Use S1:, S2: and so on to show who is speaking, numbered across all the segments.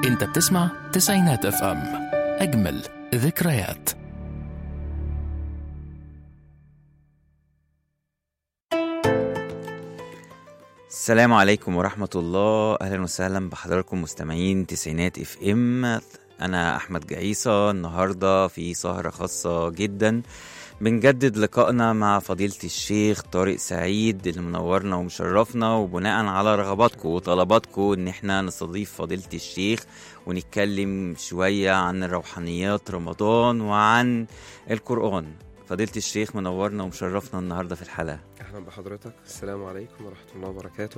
S1: انت بتسمع تسعينات اف ام اجمل ذكريات
S2: السلام عليكم ورحمة الله أهلا وسهلا بحضراتكم مستمعين تسعينات اف ام أنا أحمد جعيصة النهاردة في سهرة خاصة جدا بنجدد لقائنا مع فضيلة الشيخ طارق سعيد اللي منورنا ومشرفنا وبناء على رغباتكم وطلباتكم إن احنا نستضيف فضيلة الشيخ ونتكلم شوية عن روحانيات رمضان وعن القرآن فضيلة الشيخ منورنا ومشرفنا النهاردة في الحلقة
S3: اهلا بحضرتك السلام عليكم ورحمه الله وبركاته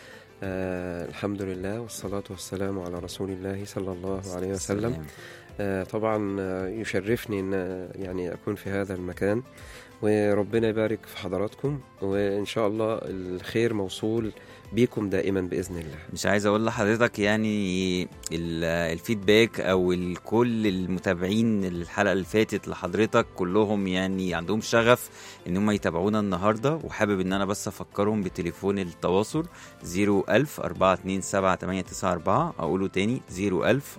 S3: آه الحمد لله والصلاه والسلام على رسول الله صلى الله عليه وسلم
S2: سلام.
S3: آه طبعا آه، يشرفني ان آه، يعني اكون في هذا المكان وربنا يبارك في حضراتكم وان شاء الله الخير موصول بيكم دائما باذن الله
S2: مش عايز اقول لحضرتك يعني ال- الفيدباك او ال- كل المتابعين الحلقه اللي فاتت لحضرتك كلهم يعني عندهم شغف ان هم يتابعونا النهارده وحابب ان انا بس افكرهم بتليفون التواصل 01000 427 اقوله تاني 01000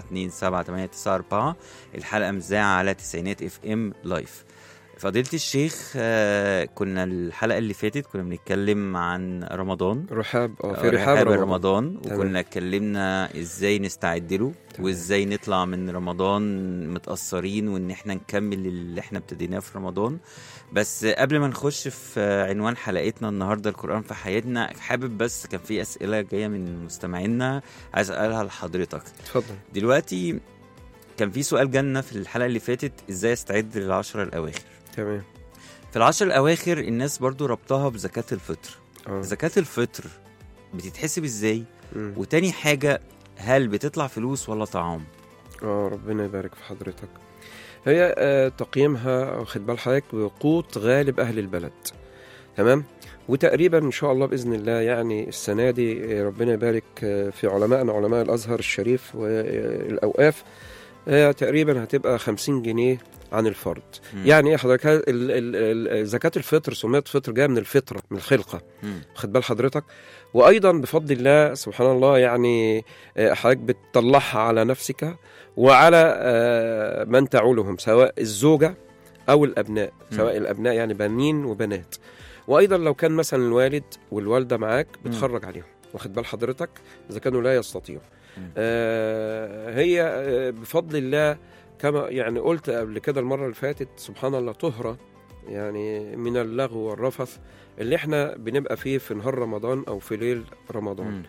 S2: 427 الحلقه مذاعه على تسعينات اف ام لايف فضيلة الشيخ آه، كنا الحلقة اللي فاتت كنا بنتكلم عن رمضان
S3: رحاب اه في
S2: رحاب
S3: رحاب رمضان,
S2: رمضان
S3: تمام.
S2: وكنا اتكلمنا ازاي نستعد له
S3: تمام.
S2: وازاي نطلع من رمضان متأثرين وان احنا نكمل اللي احنا ابتديناه في رمضان بس قبل ما نخش في عنوان حلقتنا النهارده القرآن في حياتنا حابب بس كان في أسئلة جاية من مستمعينا عايز أسألها لحضرتك
S3: اتفضل
S2: دلوقتي كان في سؤال جالنا في الحلقة اللي فاتت ازاي استعد للعشرة الأواخر
S3: تمام
S2: في العشر الأواخر الناس برضو ربطها بزكاة الفطر
S3: اه
S2: زكاة الفطر بتتحسب ازاي
S3: مم.
S2: وتاني حاجة هل بتطلع فلوس ولا طعام
S3: اه ربنا يبارك في حضرتك هي آه، تقييمها واخد بال حضرتك بقوت غالب اهل البلد تمام وتقريبا ان شاء الله باذن الله يعني السنه دي آه، ربنا يبارك آه، في علمائنا علماء الازهر الشريف والاوقاف آه، تقريبا هتبقى 50 جنيه عن الفرد
S2: مم.
S3: يعني ايه حضرتك ال- ال- ال- زكاه الفطر سميت فطر جايه من الفطره من الخلقه
S2: مم.
S3: خد بال حضرتك وايضا بفضل الله سبحان الله يعني آه، حضرتك بتطلعها على نفسك وعلى آه، من تعولهم سواء الزوجه او الابناء
S2: مم.
S3: سواء الابناء يعني بنين وبنات وايضا لو كان مثلا الوالد والوالده معاك بتخرج عليهم واخد بال حضرتك اذا كانوا لا يستطيعوا
S2: مم.
S3: آه هي آه، بفضل الله كما يعني قلت قبل كده المره اللي فاتت سبحان الله طهره يعني من اللغو والرفث اللي احنا بنبقى فيه في نهار رمضان او في ليل رمضان
S2: مم.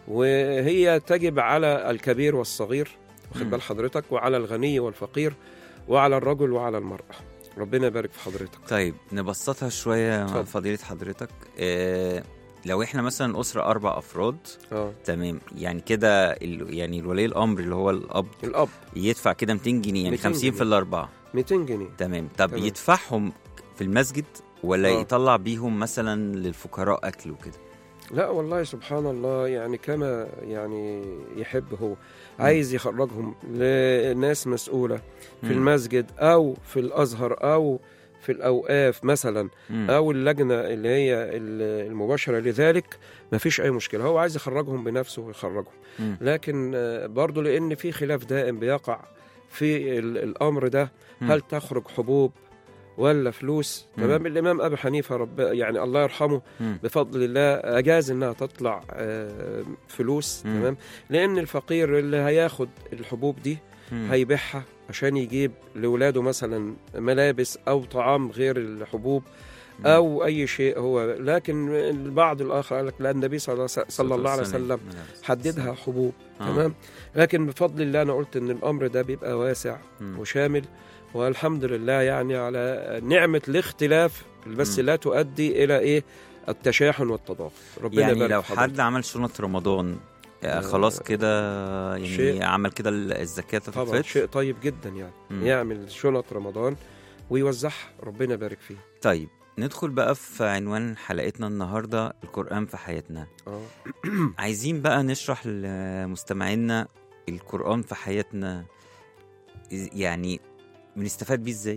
S3: وهي تجب على الكبير والصغير واخد
S2: مم.
S3: بال حضرتك وعلى الغني والفقير وعلى الرجل وعلى المرأة ربنا يبارك في حضرتك
S2: طيب نبسطها شوية مع
S3: اتفضل.
S2: فضيلة حضرتك اه لو احنا مثلا أسرة أربع أفراد
S3: اه
S2: تمام يعني كده ال- يعني الولي الأمر اللي هو الأب
S3: الأب
S2: يدفع كده 200 جنيه يعني
S3: 200
S2: 50 في
S3: جنيه.
S2: الأربعة
S3: 200 جنيه
S2: تمام طب
S3: تمام.
S2: يدفعهم في المسجد ولا
S3: آه.
S2: يطلع بيهم مثلا للفقراء أكل وكده
S3: لا والله سبحان الله يعني كما يعني يحب هو عايز يخرجهم لناس مسؤولة في
S2: مم.
S3: المسجد أو في الأزهر أو في الأوقاف مثلا
S2: مم.
S3: او اللجنه اللي هي ال- المباشره لذلك ما فيش اي مشكله هو عايز يخرجهم بنفسه ويخرجهم
S2: مم.
S3: لكن آه، برضه لان في خلاف دائم بيقع في ال- الامر ده
S2: مم.
S3: هل تخرج حبوب ولا فلوس
S2: مم.
S3: تمام الامام ابي حنيفه رب يعني الله يرحمه
S2: مم.
S3: بفضل الله اجاز انها تطلع آه، فلوس
S2: مم.
S3: تمام لان الفقير اللي هياخد الحبوب دي
S2: مم.
S3: هيبيعها عشان يجيب لاولاده مثلا ملابس او طعام غير الحبوب
S2: مم.
S3: او اي شيء هو لكن البعض الاخر قال لك لا النبي صلى الله, صلى الله عليه وسلم حددها حبوب
S2: آه.
S3: تمام لكن بفضل الله انا قلت ان الامر ده بيبقى واسع
S2: مم.
S3: وشامل والحمد لله يعني على نعمه الاختلاف بس
S2: مم.
S3: لا تؤدي الى ايه التشاحن والتضاغط ربنا
S2: يعني
S3: يبارك
S2: لو
S3: في حضرتك.
S2: حد عمل شنط رمضان آه،
S3: آه،
S2: خلاص كده يعني
S3: شيء-
S2: عمل كده ال- الزكاة
S3: طبعا
S2: الفطر
S3: شيء طيب جدا يعني
S2: مم.
S3: يعمل شنط رمضان ويوزعها ربنا يبارك فيه
S2: طيب ندخل بقى في عنوان حلقتنا النهارده القرآن في حياتنا
S3: اه
S2: عايزين بقى نشرح لمستمعينا القرآن في حياتنا إز- يعني بنستفاد بيه ازاي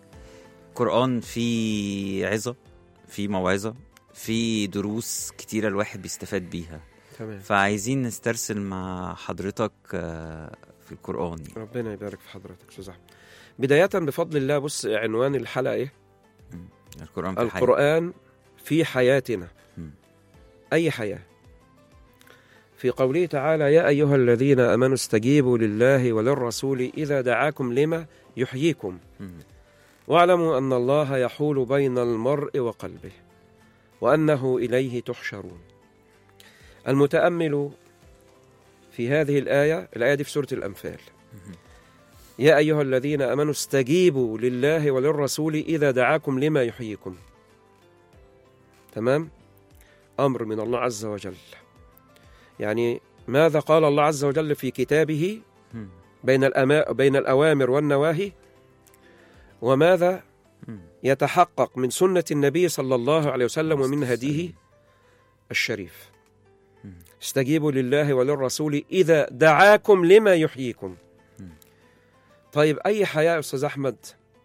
S2: قرآن فيه عظة فيه موعظة فيه دروس كتيرة الواحد بيستفاد بيها
S3: تمام
S2: فعايزين نسترسل مع حضرتك آه، في القرآن يعني.
S3: ربنا يبارك في حضرتك استاذ احمد بدايه بفضل الله بص عنوان الحلقه ايه
S2: القرآن في الحياة
S3: القرآن في حياتنا
S2: مم.
S3: أي حياة في قوله تعالى يا أيها الذين أمنوا استجيبوا لله وللرسول إذا دعاكم لما يحييكم
S2: مم.
S3: واعلموا أن الله يحول بين المرء وقلبه وأنه إليه تحشرون المتأمل في هذه الآية الآية دي في سورة الأنفال يا أيها الذين آمنوا استجيبوا لله وللرسول إذا دعاكم لما يحييكم تمام أمر من الله عز وجل يعني ماذا قال الله عز وجل في كتابه
S2: مم.
S3: بين الأما بين الأوامر والنواهي وماذا
S2: مم.
S3: يتحقق من سنة النبي صلى الله عليه وسلم ومن هديه الشريف
S2: مم.
S3: استجيبوا لله وللرسول إذا دعاكم لما يحييكم
S2: مم.
S3: طيب أي حياة يا أستاذ أحمد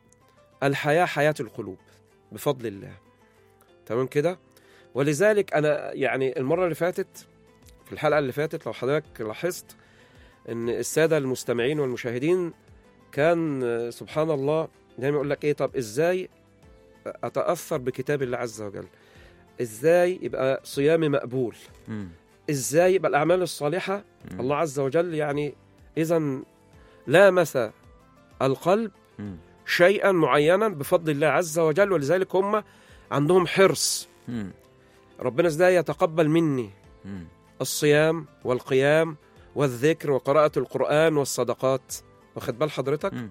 S3: الحياة حياة القلوب بفضل الله تمام كده ولذلك أنا يعني المرة اللي فاتت في الحلقة اللي فاتت لو حضرتك لاحظت أن السادة المستمعين والمشاهدين كان آه، سبحان الله دايما يقول لك إيه طب إزاي أتأثر بكتاب الله عز وجل إزاي يبقى صيامي مقبول
S2: مم.
S3: ازاي يبقى الاعمال الصالحه
S2: مم.
S3: الله عز وجل يعني اذا لامس القلب
S2: مم.
S3: شيئا معينا بفضل الله عز وجل ولذلك هم عندهم حرص
S2: مم.
S3: ربنا ازاي يتقبل مني
S2: مم.
S3: الصيام والقيام والذكر وقراءة القرآن والصدقات واخد بال حضرتك
S2: مم.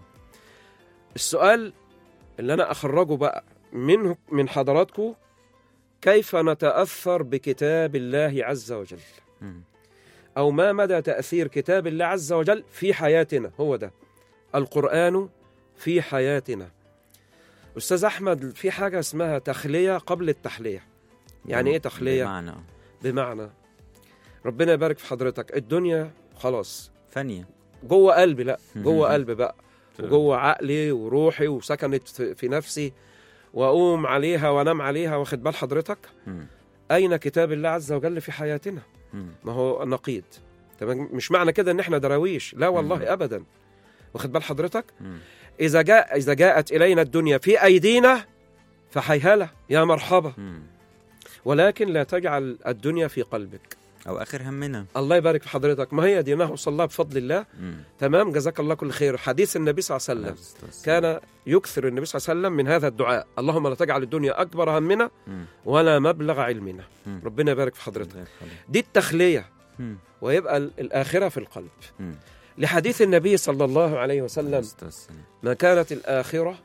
S3: السؤال اللي أنا أخرجه بقى من من حضراتكم كيف نتأثر بكتاب الله عز وجل
S2: مم.
S3: أو ما مدى تأثير كتاب الله عز وجل في حياتنا هو ده القرآن في حياتنا أستاذ أحمد في حاجة اسمها تخلية قبل التحلية يعني إيه تخلية؟
S2: بمعنى
S3: بمعنى ربنا يبارك في حضرتك الدنيا خلاص
S2: فانية
S3: جوه قلبي لا جوه قلبي بقى وجوه عقلي وروحي وسكنت في في نفسي واقوم عليها وانام عليها واخد بال حضرتك
S2: مم.
S3: اين كتاب الله عز وجل في حياتنا
S2: مم.
S3: ما هو نقيض تمام مش معنى كده ان احنا دراويش لا والله
S2: مم.
S3: ابدا واخد بال حضرتك
S2: مم.
S3: اذا جاء اذا جاءت الينا الدنيا في ايدينا فحيهله يا مرحبا
S2: مم.
S3: ولكن لا تجعل الدنيا في قلبك
S2: أو آخر همنا
S3: الله يبارك في حضرتك ما هي دي نهص الله بفضل الله
S2: مم.
S3: تمام جزاك الله كل خير حديث النبي صلى الله عليه وسلم كان يكثر النبي صلى الله عليه وسلم من هذا الدعاء اللهم لا تجعل الدنيا اكبر همنا
S2: مم.
S3: ولا مبلغ علمنا
S2: مم.
S3: ربنا يبارك في حضرتك
S2: الله يخليك.
S3: دي التخليه
S2: مم.
S3: ويبقى ال- الاخره في القلب
S2: مم.
S3: لحديث النبي صلى الله عليه وسلم
S2: أستاذ سلام.
S3: ما كانت الآخرة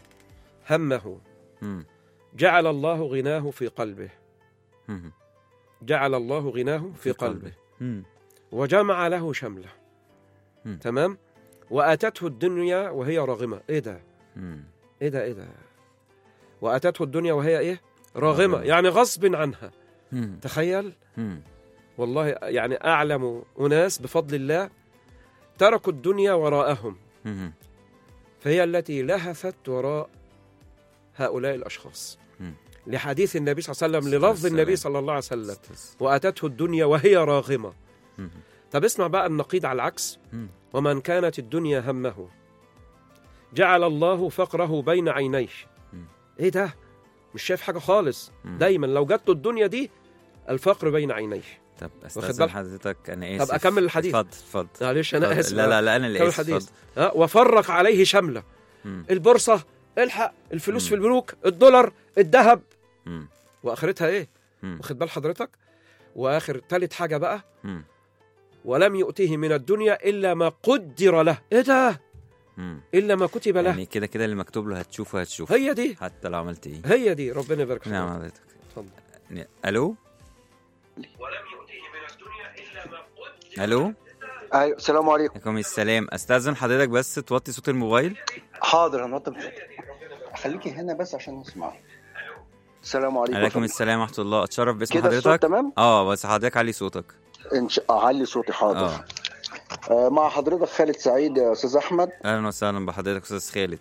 S3: همه
S2: مم.
S3: جعل الله غناه في قلبه
S2: مم.
S3: جعل الله غناه في قلبه
S2: مم.
S3: وجمع له شمله
S2: مم.
S3: تمام وأتته الدنيا وهي راغمة إيه ده
S2: مم.
S3: إيه ده إيه ده وأتته الدنيا وهي إيه راغمة
S2: راغمة.
S3: يعني غصب عنها
S2: مم.
S3: تخيل
S2: مم.
S3: والله يعني أعلم أناس بفضل الله تركوا الدنيا وراءهم
S2: مم.
S3: فهي التي لهثت وراء هؤلاء الأشخاص
S2: مم.
S3: لحديث النبي صلى الله عليه وسلم للفظ
S2: السلام.
S3: النبي صلى الله عليه وسلم
S2: أستاذ.
S3: وأتته الدنيا وهي راغمة
S2: مم.
S3: طب اسمع بقى النقيض على العكس
S2: مم.
S3: ومن كانت الدنيا همه جعل الله فقره بين عينيه
S2: مم.
S3: ايه ده مش شايف حاجة خالص
S2: مم.
S3: دايما لو جات له الدنيا دي الفقر بين عينيه
S2: طب
S3: واخد
S2: استاذن
S3: بالك؟
S2: حضرتك انا اسف
S3: طب أكمل الحديث؟
S2: اتفضل اتفضل
S3: معلش انا
S2: اتفضل.
S3: اسف
S2: لا لا لا انا اللي
S3: كمل
S2: اسف
S3: الحديث
S2: اتفضل.
S3: ها وفرق عليه شمله
S2: مم.
S3: البورصة الحق الفلوس
S2: مم.
S3: في البنوك الدولار الذهب
S2: مم.
S3: واخرتها ايه
S2: مم.
S3: واخد بال حضرتك واخر تالت حاجة بقى
S2: مم.
S3: ولم يؤتيه من الدنيا إلا ما قدر له إيه ده
S2: مم.
S3: إلا ما كتب له
S2: يعني كده كده اللي مكتوب له هتشوفه هتشوفه
S3: هي دي
S2: حتى لو عملت ايه
S3: هي دي ربنا يبارك فيك
S2: نعم حضرتك
S3: اتفضل
S2: ن- الو
S3: ولم يؤتيه من الدنيا إلا ما قدر
S2: الو
S4: ايوه السلام عليكم
S2: عليكم السلام استاذن حضرتك بس توطي صوت الموبايل
S4: حاضر هنوطي خليكي هنا بس عشان نسمع السلام عليكم
S2: عليكم السلام ورحمه الله اتشرف باسم
S4: كده الصوت
S2: حضرتك
S4: تمام
S2: اه بس حضرتك علي صوتك
S4: إن شاء اعلي صوتي حاضر
S2: اه
S4: آه. مع حضرتك خالد سعيد يا استاذ احمد
S2: اهلا وسهلا بحضرتك استاذ خالد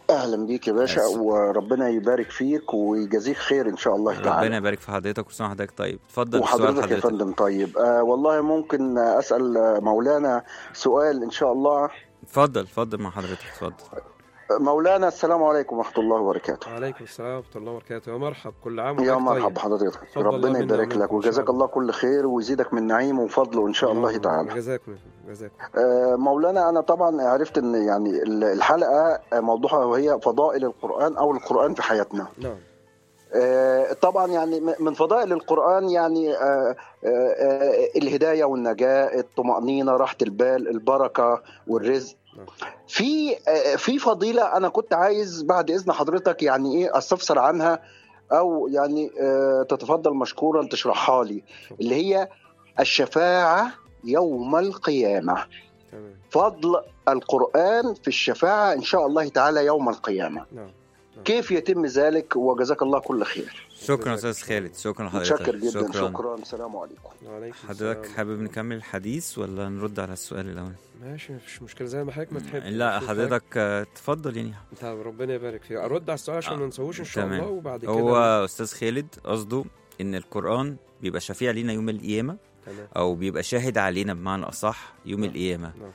S4: اهلا بيك يا باشا
S2: أسف.
S4: وربنا يبارك فيك ويجازيك خير ان شاء الله تعالى
S2: ربنا يبارك في حضرتك وسامح حضرتك طيب اتفضل بسؤال
S4: وحضرتك يا
S2: حضرتك
S4: فندم طيب آه والله ممكن اسال آه، مولانا سؤال ان شاء الله
S2: اتفضل اتفضل مع حضرتك اتفضل
S4: آه، مولانا السلام عليكم ورحمه الله وبركاته
S3: وعليكم السلام ورحمه الله وبركاته يا مرحب كل عام
S4: يا
S3: وحضرتك
S4: مرحب
S3: طيب.
S4: بحضرتك
S3: اتفضل الله
S4: ربنا
S3: منا
S4: يبارك
S3: ومنكم
S4: لك
S3: إن شاء
S4: وجزاك
S3: الله.
S4: الله كل خير ويزيدك من نعيمه وفضله ان شاء الله تعالى
S3: جزاكم جزاكم
S4: آه، مولانا انا طبعا عرفت ان يعني ال- الحلقه آه، موضوعها وهي فضائل القران او القران في حياتنا
S3: نعم
S4: آه، طبعا يعني م- من فضائل القرآن يعني آه، آه، آه، الهداية والنجاة الطمأنينة راحة البال البركة والرزق
S3: نعم.
S4: في آه، في فضيلة أنا كنت عايز بعد إذن حضرتك يعني إيه أستفسر عنها أو يعني آه، تتفضل مشكورا تشرحها لي اللي هي الشفاعة يوم القيامة
S3: تمام
S4: فضل القرآن في الشفاعة إن شاء الله تعالى يوم القيامة
S3: نعم
S4: كيف يتم ذلك وجزاك الله كل خير
S2: شكرا
S3: جزاك
S2: استاذ خالد شكرا
S4: متشكر
S2: لحضرتك
S4: جدا شكرا السلام عليكم
S3: وعليكم
S2: حضرتك
S3: السلام.
S2: حابب نكمل الحديث ولا نرد على السؤال الاول
S3: ماشي مفيش مشكله زي ما حضرتك ما تحب
S2: لا
S3: شوف
S2: حضرتك آه، اتفضل يعني
S3: حضرتك. طب ربنا يبارك فيك ارد على السؤال عشان
S2: آه،
S3: ما ننساهوش ان شاء
S2: تمام.
S3: الله وبعد كده
S2: هو استاذ خالد قصده ان القران بيبقى شفيع لينا يوم القيامه
S3: تمام
S2: او بيبقى شاهد علينا بمعنى اصح يوم
S3: نعم.
S2: القيامه
S3: نعم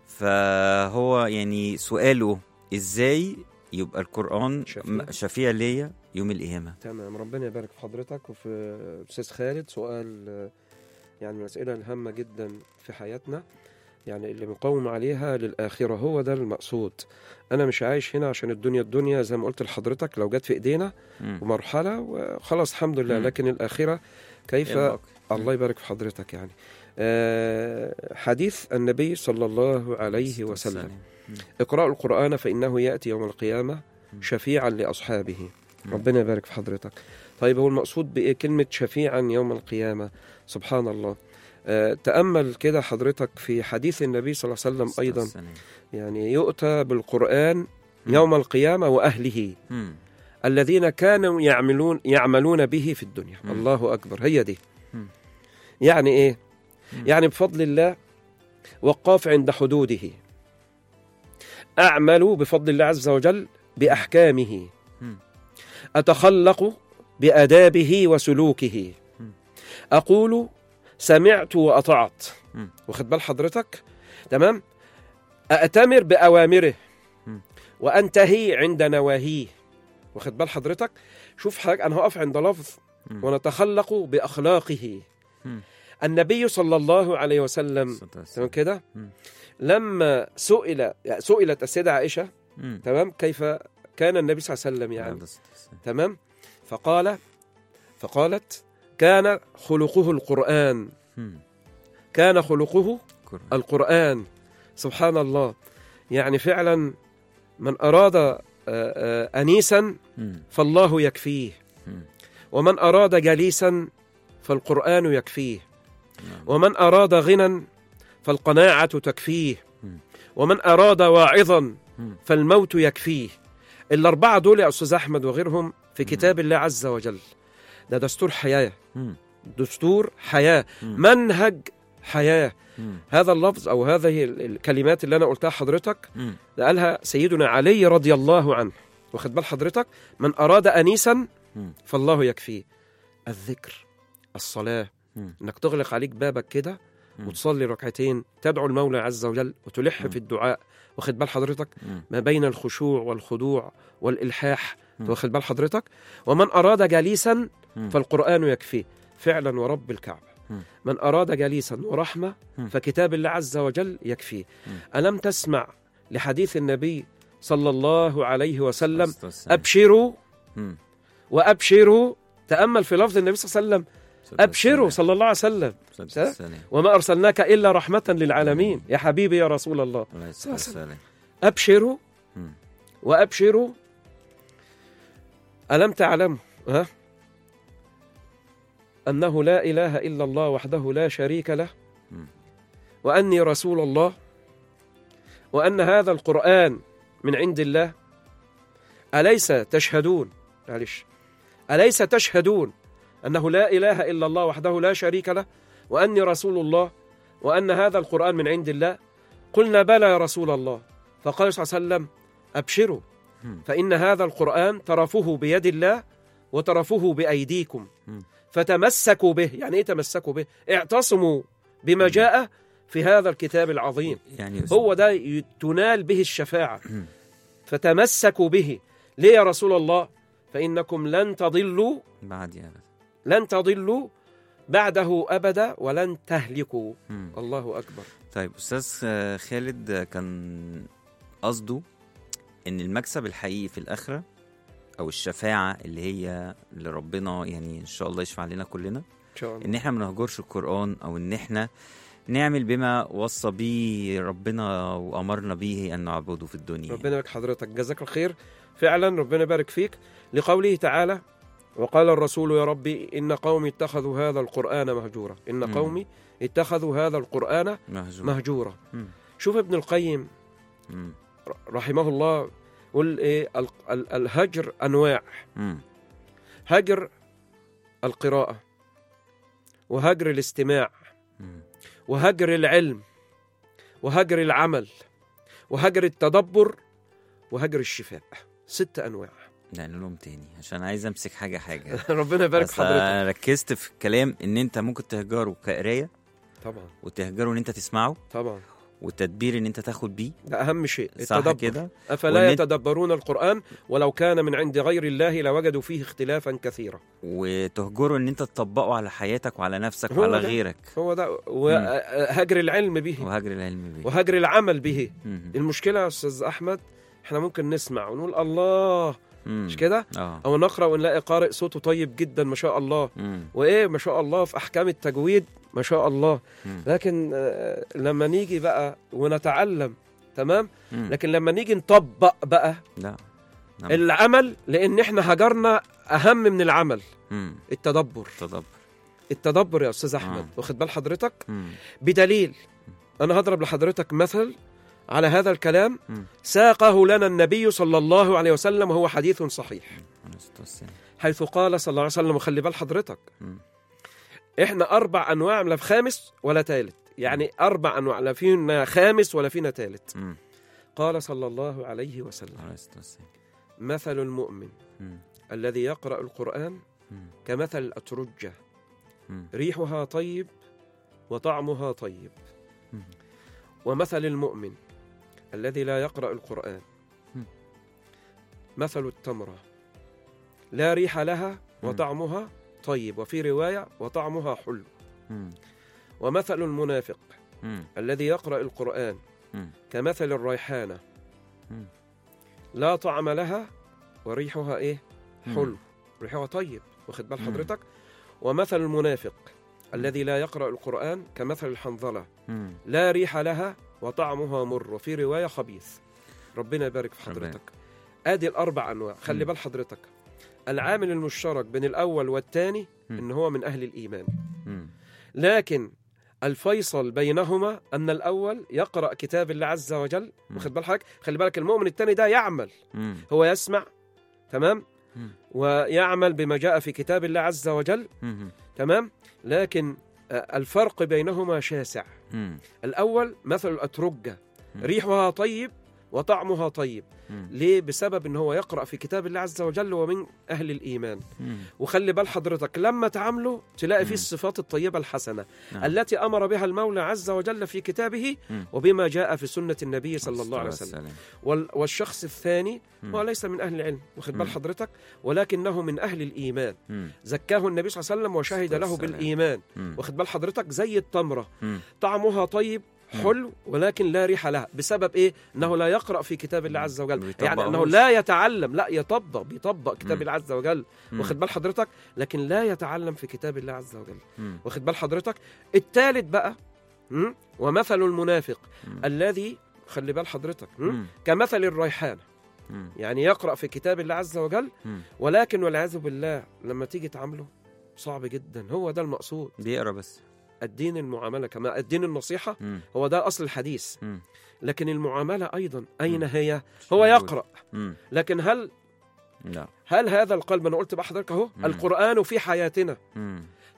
S2: فهو يعني سؤاله ازاي يبقى القران
S3: شفيع.
S2: م- شفيع ليا يوم القيامه
S3: تمام ربنا يبارك في حضرتك وفي استاذ خالد سؤال آه، يعني من الاسئله الهامه جدا في حياتنا يعني اللي مقوم عليها للاخره هو ده المقصود انا مش عايش هنا عشان الدنيا الدنيا زي ما قلت لحضرتك لو جت في ايدينا
S2: مم.
S3: ومرحله وخلاص الحمد لله
S2: مم.
S3: لكن الاخره كيف
S2: يلا.
S3: الله يبارك في حضرتك يعني آه، حديث النبي صلى الله عليه وسلم اقرأوا القرآن فإنه يأتي يوم القيامة شفيعا لأصحابه
S2: مم.
S3: ربنا يبارك في حضرتك طيب هو المقصود بإيه كلمة شفيعا يوم القيامة سبحان الله آه، تأمل كده حضرتك في حديث النبي صلى الله عليه وسلم أيضا يعني يؤتى بالقرآن يوم القيامة وأهله
S2: مم.
S3: الذين كانوا يعملون يعملون به في الدنيا
S2: مم.
S3: الله أكبر هي دي
S2: مم.
S3: يعني إيه
S2: مم.
S3: يعني بفضل الله وقاف عند حدوده أعمل بفضل الله عز وجل بأحكامه
S2: مم.
S3: أتخلق بأدابه وسلوكه
S2: مم.
S3: أقول سمعت وأطعت
S2: مم.
S3: واخد بال حضرتك تمام أأتمر بأوامره
S2: مم.
S3: وأنتهي عند نواهيه واخد بال حضرتك شوف حضرتك أنا هقف عند لفظ
S2: مم.
S3: ونتخلق بأخلاقه
S2: مم.
S3: النبي صلى الله عليه وسلم
S2: الصلاة
S3: تمام
S2: والسلام.
S3: كده
S2: مم.
S3: لما سئل يعني سئلت السيدة عائشة
S2: مم.
S3: تمام كيف كان النبي صلى الله عليه وسلم يعني
S2: عليه الصلاة والسلام.
S3: تمام فقال فقالت كان خلقه القرآن
S2: مم.
S3: كان خلقه
S2: قرآن.
S3: القرآن سبحان الله يعني فعلا من أراد آه، آه، أنيسا
S2: مم.
S3: فالله يكفيه
S2: مم.
S3: ومن أراد جليسا فالقرآن يكفيه
S2: نعم.
S3: ومن أراد غنى فالقناعة تكفيه
S2: مم.
S3: ومن أراد واعظا
S2: مم.
S3: فالموت يكفيه الأربعة دول يا أستاذ أحمد وغيرهم في كتاب الله عز وجل ده دستور حياة
S2: مم.
S3: دستور حياة
S2: مم.
S3: منهج حياة
S2: مم.
S3: هذا اللفظ أو هذه ال- الكلمات اللي أنا قلتها حضرتك
S2: مم.
S3: ده قالها سيدنا علي رضي الله عنه واخد بال حضرتك من أراد أنيسا
S2: مم.
S3: فالله يكفيه الذكر الصلاة
S2: مم.
S3: انك تغلق عليك بابك كده
S2: مم.
S3: وتصلي ركعتين تدعو المولى عز وجل وتلح
S2: مم.
S3: في الدعاء واخد بال حضرتك
S2: مم.
S3: ما بين الخشوع والخضوع والإلحاح
S2: مم.
S3: واخد بال حضرتك ومن أراد جليسا
S2: مم.
S3: فالقرآن يكفيه فعلا ورب الكعبة
S2: مم.
S3: من أراد جليسا ورحمة
S2: مم.
S3: فكتاب الله عز وجل يكفيه
S2: مم.
S3: ألم تسمع لحديث النبي صلى الله عليه وسلم
S2: الصلاة والسلام.
S3: أبشروا
S2: مم.
S3: وأبشروا تأمل في لفظ النبي صلى الله عليه وسلم
S2: الصلاة
S3: أبشروا
S2: والسلام.
S3: صلى الله عليه وسلم
S2: الصلاة والسلام.
S3: وما أرسلناك إلا رحمة للعالمين يا حبيبي يا رسول الله
S2: عليه الصلاة والسلام.
S3: أبشروا
S2: مم.
S3: وأبشروا ألم تعلموا ها أنه لا إله إلا الله وحده لا شريك له
S2: مم.
S3: وأني رسول الله وأن هذا القرآن من عند الله أليس تشهدون معلش أليس تشهدون أنه لا إله إلا الله وحده لا شريك له وأني رسول الله وأن هذا القرآن من عند الله قلنا بلى يا رسول الله فقال صلى الله عليه وسلم أبشروا
S2: مم.
S3: فإن هذا القرآن طرفه بيد الله وطرفه بأيديكم
S2: مم.
S3: فتمسكوا به يعني إيه تمسكوا به اعتصموا بما جاء في هذا الكتاب العظيم
S2: يعني
S3: هو ده ي- تنال به الشفاعة
S2: مم.
S3: فتمسكوا به ليه يا رسول الله فإنكم لن تضلوا
S2: بعد يا بس.
S3: لن تضلوا بعده أبدا ولن تهلكوا
S2: مم.
S3: الله أكبر
S2: طيب استاذ آه، خالد آه، كان قصده ان المكسب الحقيقي في الاخره او الشفاعه اللي هي اللي ربنا يعني ان شاء الله يشفع لنا كلنا
S3: إن شاء الله
S2: ان احنا ما نهجرش القران او ان احنا نعمل بما وصى به ربنا وامرنا به ان نعبده في الدنيا
S3: ربنا يبارك حضرتك جزاك الخير فعلا ربنا يبارك فيك لقوله تعالى وقال الرسول يا ربي إن قومي اتخذوا هذا القرآن مهجورا إن
S2: مم.
S3: قومي اتخذوا هذا القرآن
S2: مهجور
S3: مهجورا
S2: مم.
S3: شوف ابن القيم
S2: مم.
S3: رحمه الله يقول إيه ال- ال- الهجر أنواع
S2: مم.
S3: هجر القراءة وهجر الاستماع
S2: مم.
S3: وهجر العلم وهجر العمل وهجر التدبر وهجر الشفاء ست أنواع
S2: لا نقولهم تاني عشان عايز امسك حاجه حاجه
S3: ربنا يبارك في
S2: بس
S3: حضرتك
S2: أنا ركزت في الكلام ان انت ممكن تهجره كقرايه
S3: طبعا
S2: وتهجره ان انت تسمعه
S3: طبعا
S2: والتدبير ان انت تاخد بيه
S3: ده أهم شيء
S2: صح
S3: التدبر
S2: كده
S3: أفلا
S2: وإن-
S3: يتدبرون القرآن ولو كان من عند غير الله لوجدوا فيه اختلافا كثيرا
S2: وتهجره ان انت تطبقه على حياتك وعلى نفسك
S3: هو
S2: وعلى
S3: ده.
S2: غيرك
S3: هو ده وهجر العلم به
S2: وهجر العلم بيه
S3: وهجر العمل به
S2: مم.
S3: المشكلة يا أستاذ أحمد احنا ممكن نسمع ونقول الله
S2: مم.
S3: مش كده
S2: اه
S3: أو نقرأ ونلاقي قارئ صوته طيب جدا ما شاء الله
S2: مم.
S3: وإيه ما شاء الله في أحكام التجويد ما شاء الله
S2: مم.
S3: لكن آه، لما نيجي بقى ونتعلم تمام
S2: مم.
S3: لكن لما نيجي نطبق بقى
S2: لا نعم.
S3: العمل لأن احنا هجرنا أهم من العمل
S2: مم.
S3: التدبر
S2: تدبر
S3: التدبر يا أستاذ أحمد
S2: آه.
S3: واخد بال حضرتك
S2: مم.
S3: بدليل أنا هضرب لحضرتك مثل على هذا الكلام
S2: مم.
S3: ساقه لنا النبي صلى الله عليه وسلم وهو حديث صحيح
S2: عليه الصلاة والسلام.
S3: حيث قال صلى الله عليه وسلم وخلي بال حضرتك
S2: مم.
S3: احنا اربع انواع لا في خامس ولا ثالث يعني اربع انواع لا فينا خامس ولا فينا ثالث
S2: مم.
S3: قال صلى الله عليه وسلم
S2: عليه الصلاة والسلام.
S3: مثل المؤمن
S2: مم.
S3: الذي يقرا القران
S2: مم.
S3: كمثل الاترجه
S2: مم.
S3: ريحها طيب وطعمها طيب
S2: مم.
S3: ومثل المؤمن الذي لا يقرا القران
S2: مم.
S3: مثل التمره لا ريح لها وطعمها طيب وفي روايه وطعمها حلو
S2: مم.
S3: ومثل المنافق
S2: مم.
S3: الذي يقرأ القرآن
S2: مم.
S3: كمثل الريحانة
S2: مم.
S3: لا طعم لها وريحها إيه
S2: مم.
S3: حلو ريحها طيب واخد بال
S2: مم.
S3: حضرتك ومثل المنافق الذي لا يقرأ القرآن كمثل الحنظلة
S2: مم.
S3: لا ريح لها وطعمها مر وفي رواية خبيث ربنا يبارك في
S2: ربنا.
S3: حضرتك ادي الاربع انواع خلي
S2: مم.
S3: بال حضرتك العامل المشترك بين الاول والثاني
S2: مم.
S3: ان هو من اهل الايمان
S2: مم.
S3: لكن الفيصل بينهما ان الاول يقرا كتاب الله عز وجل
S2: مم.
S3: واخد بال حضرتك خلي بالك المؤمن الثاني ده يعمل
S2: مم.
S3: هو يسمع تمام
S2: مم.
S3: ويعمل بما جاء في كتاب الله عز وجل
S2: مم.
S3: تمام لكن آه، الفرق بينهما شاسع
S2: مم.
S3: الاول مثل الاترجه
S2: مم.
S3: ريحها طيب وطعمها طيب
S2: مم.
S3: ليه بسبب ان هو يقرا في كتاب الله عز وجل ومن اهل الايمان
S2: مم.
S3: وخلي بال حضرتك لما تعامله تلاقي فيه
S2: مم.
S3: الصفات الطيبة الحسنة
S2: نعم.
S3: التي أمر بها المولى عز وجل في كتابه
S2: مم.
S3: وبما جاء في سنة النبي صلى الله عليه وسلم
S2: والسلام.
S3: وال- والشخص الثاني
S2: مم.
S3: هو ليس من أهل العلم واخد بال
S2: مم.
S3: حضرتك ولكنه من أهل الإيمان
S2: مم.
S3: زكاه النبي صلى الله عليه وسلم وشهد له
S2: والسلام.
S3: بالإيمان
S2: مم.
S3: واخد بال حضرتك زي التمرة
S2: مم.
S3: طعمها طيب
S2: مم.
S3: حلو ولكن لا ريح لها بسبب ايه انه لا يقرا في كتاب الله عز وجل
S2: بيطبقهوش.
S3: يعني انه لا يتعلم لا يطبق بيطبق كتاب
S2: مم.
S3: الله عز وجل
S2: مم.
S3: واخد بال حضرتك لكن لا يتعلم في كتاب الله عز وجل
S2: مم.
S3: واخد بال حضرتك الثالث بقى م? ومثل المنافق
S2: مم.
S3: الذي خلي بال حضرتك م?
S2: مم.
S3: كمثل الريحانه
S2: مم.
S3: يعني يقرا في كتاب الله عز وجل
S2: مم.
S3: ولكن والعياذ بالله لما تيجي تعامله صعب جدا هو ده المقصود
S2: بيقرا بس
S3: الدين المعامله كما الدين النصيحه
S2: مم.
S3: هو ده اصل الحديث
S2: مم.
S3: لكن المعامله ايضا اين
S2: مم.
S3: هي
S2: مش
S3: هو
S2: موجود.
S3: يقرا
S2: مم.
S3: لكن هل
S2: لا
S3: هل هذا القلب انا قلت بحضرتك اهو
S2: مم.
S3: القران في حياتنا
S2: مم.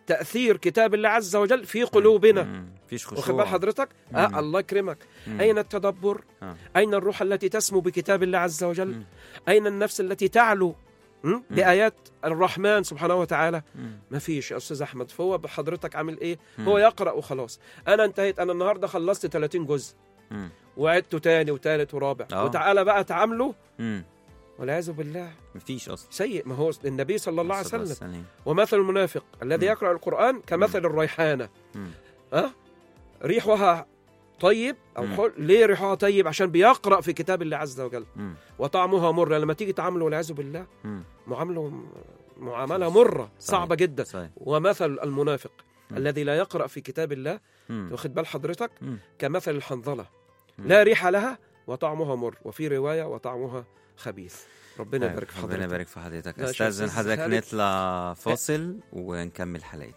S3: تاثير كتاب الله عز وجل في قلوبنا
S2: مم. مفيش خشوع
S3: واخد بال حضرتك
S2: مم.
S3: آه الله يكرمك
S2: مم.
S3: اين التدبر
S2: آه.
S3: اين الروح التي تسمو بكتاب الله عز وجل
S2: مم.
S3: اين النفس التي تعلو م? بايات الرحمن سبحانه وتعالى
S2: مم.
S3: ما فيش يا استاذ احمد فهو بحضرتك عامل ايه
S2: مم.
S3: هو يقرا وخلاص انا انتهيت انا النهارده خلصت 30 جزء
S2: مم.
S3: وعدته تاني وتالت ورابع
S2: آه.
S3: وتعالى بقى تعامله
S2: مم.
S3: والعياذ بالله
S2: مفيش اصلا
S3: سيء ما هو النبي صلى الله عليه
S2: صلى
S3: وسلم
S2: وسلم.
S3: ومثل المنافق الذي
S2: مم.
S3: يقرأ القرآن كمثل الريحانة
S2: مم.
S3: ها ريحها طيب أو
S2: مم.
S3: حل ليه ريحها طيب عشان بيقرأ في كتاب الله عز وجل
S2: مم.
S3: وطعمها مر لما تيجي تعامله والعياذ بالله
S2: مم.
S3: معامله معاملة مرة
S2: صحيح.
S3: صعبة جدا
S2: صحيح.
S3: ومثل المنافق
S2: مم.
S3: الذي لا يقرأ في كتاب الله
S2: مم.
S3: واخد بال حضرتك
S2: مم.
S3: كمثل الحنظلة
S2: مم.
S3: لا ريح لها وطعمها مر وفي رواية وطعمها خبيث ربنا
S2: طيب،
S3: يبارك في
S2: ربنا
S3: حضرتك
S2: يبارك في حضرتك
S3: لا، شكراً
S2: استاذن
S3: أستاذ
S2: حضرتك
S3: خالد.
S2: نطلع فاصل ونكمل حلقتنا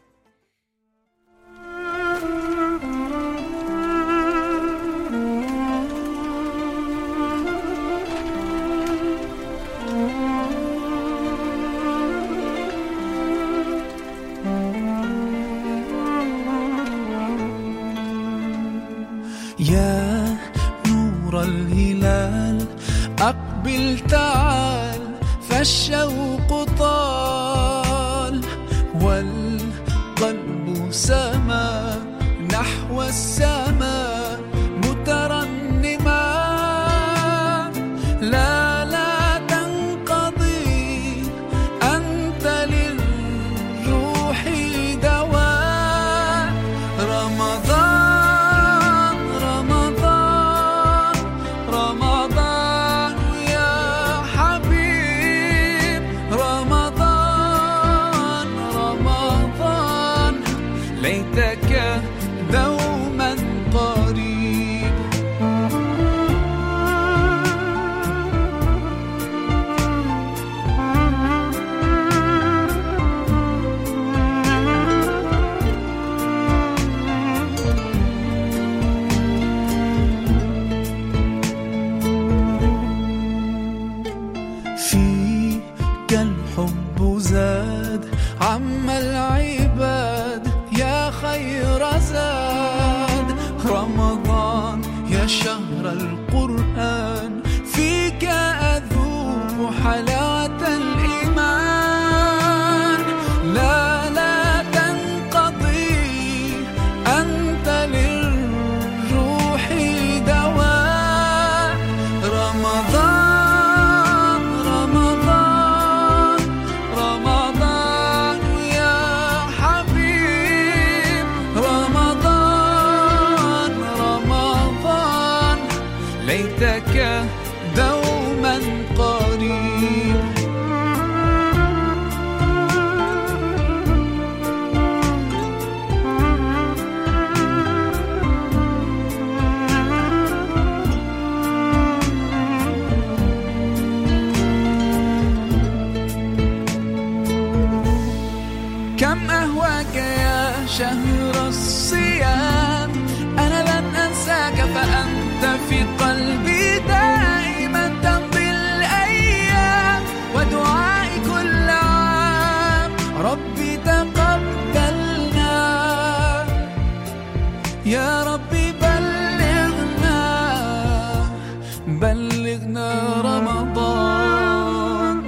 S5: يا نور الهلال أقبل تعال فالشوق طال والقلب سما نحو السماء مترنما لا لا تنقضي أنت للروح دواء رمضان رمضان رمضان يا حبيب رمضان رمضان ليتك دوما قريب فيك الحب زاد عم العباد يا خير زاد رمضان يا شهر القرآن فيك أذوق حلاوة الإيمان لا لا تنقضي أنت للروح دواء رمضان رمضان رمضان يا حبيب رمضان رمضان ليتك دوما قريب كم أهواك يا شهر الصيام أنا لن أنساك فأنت في قلبي دائما تمضي الأيام ودعائي كل عام ربي تقبلنا يا ربي بلغنا بلغنا رمضان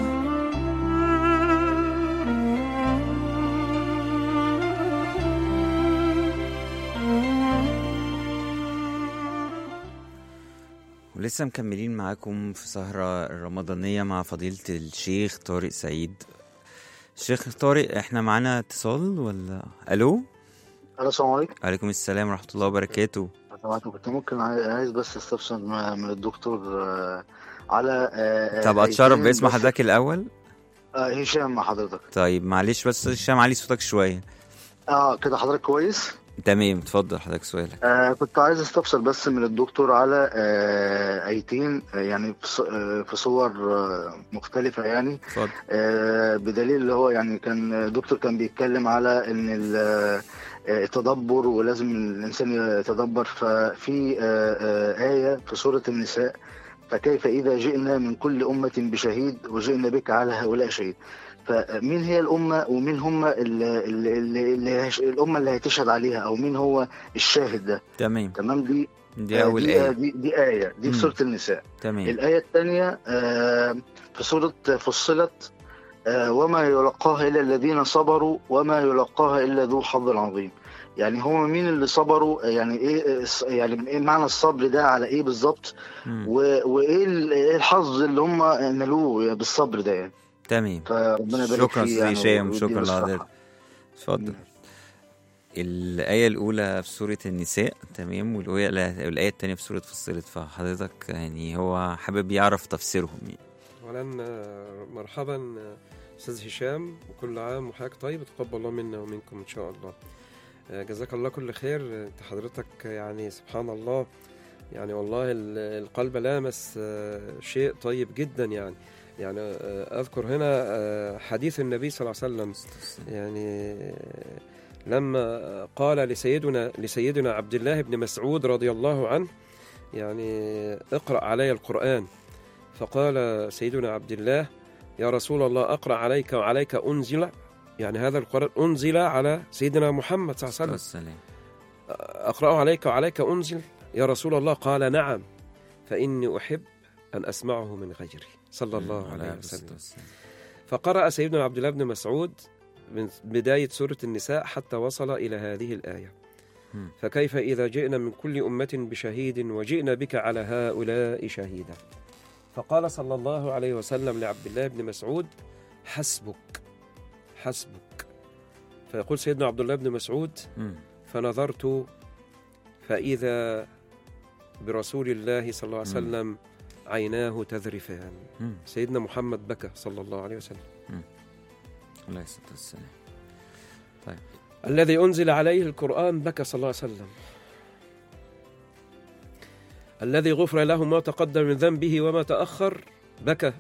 S2: ولسه مكملين معاكم في سهرة الرمضانية مع فضيلة الشيخ طارق سعيد الشيخ طارق احنا معانا اتصال ولا الو
S6: الو السلام عليكم
S2: عليكم السلام ورحمة الله وبركاته
S6: سمعت كنت ممكن عاي- عايز بس استفسر م- من الدكتور آه، على آه،
S2: طب
S6: آه،
S2: اتشرف
S6: أيتين
S2: باسم
S6: بس-
S2: حضرتك الاول
S6: آه، هشام مع حضرتك
S2: طيب معلش بس هشام علي صوتك شوية
S6: اه كده حضرتك كويس
S2: تمام اتفضل حضرتك سؤالك
S6: آه كنت عايز استفسر بس من الدكتور على آه ايتين آه، يعني في ص- آه، في صور آه، مختلفة يعني
S2: اتفضل
S6: آه، بدليل اللي هو يعني كان الدكتور كان بيتكلم على ان ال- آه، التدبر ولازم الانسان يتدبر ففي آه، آه، آية في سورة النساء فكيف إذا جئنا من كل أمة بشهيد وجئنا بك على هؤلاء شهيد فمين هي الامه ومين هم اللي, اللي, اللي هيش- الامه اللي هتشهد عليها او مين هو الشاهد ده
S2: تمام
S6: تمام دي
S2: دي
S6: آه،
S2: اول
S6: دي, آه،
S2: ايه
S6: دي, دي ايه دي
S2: مم.
S6: في سوره النساء
S2: تمام
S6: الآية الثانية آه، في سورة فصلت آه، وما يلقاها إلا الذين صبروا وما يلقاها إلا ذو حظ عظيم يعني هو مين اللي صبروا آه، يعني ايه آه، يعني ايه معنى الصبر ده على ايه بالظبط
S2: مم.
S6: و- وايه ال- إيه الحظ اللي هم نالوه بالصبر ده يعني
S2: تمام
S6: فربنا يبارك
S2: شكرا
S6: فيه
S2: استاذ
S6: يعني
S2: هشام
S6: ويديله
S2: شكرا
S6: الصحة.
S2: لحضرتك اتفضل الآية الأولى في سورة النساء تمام والآية والآية التانية في سورة فصلت فحضرتك يعني هو حابب يعرف تفسيرهم يعني
S3: اولا آه، مرحبا آه، استاذ هشام وكل عام وحضرتك طيب تقبل الله منا ومنكم ان شاء الله آه، جزاك الله كل خير آه، انت حضرتك يعني سبحان الله يعني والله ال- القلب لامس آه، شيء طيب جدا يعني يعني آه، اذكر هنا آه، حديث النبي صلى الله عليه وسلم يعني آه، لما قال لسيدنا لسيدنا عبد الله بن مسعود رضي الله عنه يعني اقرأ علي القرآن فقال سيدنا عبد الله يا رسول الله أقرأ عليك وعليك أنزل يعني هذا القرآن أنزل على سيدنا محمد صلى الله عليه وسلم
S2: السلام
S3: أقرأه عليك وعليك أنزل يا رسول الله قال نعم فإني أحب أن أسمعه من غيري صلى الله عليه وسلم فقرأ سيدنا عبد الله بن مسعود من بداية سورة النساء حتى وصل إلى هذه الآية
S2: مم.
S3: فكيف إذا جئنا من كل أمة بشهيد وجئنا بك على هؤلاء شهيدا فقال صلى الله عليه وسلم لعبد الله بن مسعود حسبك حسبك فيقول سيدنا عبد الله بن مسعود
S2: مم.
S3: فنظرت فإذا برسول الله صلى الله عليه
S2: مم.
S3: وسلم عيناه تذرفان
S2: مم.
S3: سيدنا محمد بكى صلى الله عليه وسلم
S2: عليه الصلاة والسلام
S3: الذي أنزل عليه القرآن بكى صلى الله عليه وسلم الذي غفر له ما تقدم من ذنبه وما تأخر بكى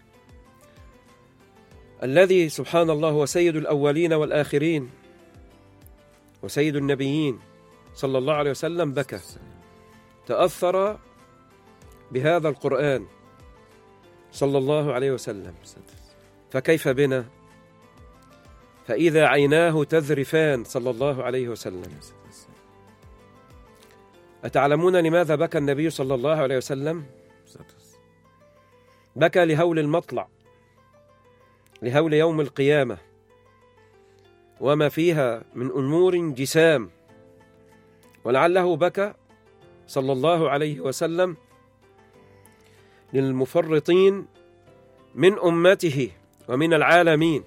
S3: الذي سبحان الله هو سيد الأولين والآخرين وسيد النبيين صلى الله عليه وسلم بكى تأثر بهذا القرآن صلى الله عليه وسلم فكيف بنا فإذا عيناه تذرفان صلى الله عليه وسلم أتعلمون لماذا بكى النبي صلى الله عليه وسلم بكى لهول المطلع لهول يوم القيامة وما فيها من أمور جسام ولعله بكى صلى الله عليه وسلم للمفرطين من أمته ومن العالمين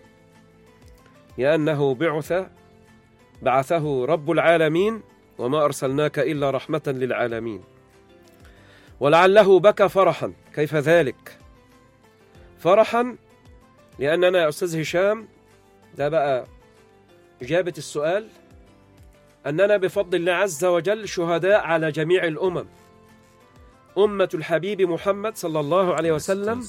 S3: لأنه بعث بعثه رب العالمين وما أرسلناك إلا رحمة للعالمين ولعله بكى فرحا كيف ذلك فرحا لأننا يا أستاذ هشام ده بقى إجابة السؤال أننا بفضل الله عز وجل شهداء على جميع الأمم أمة الحبيب محمد صلى الله عليه وسلم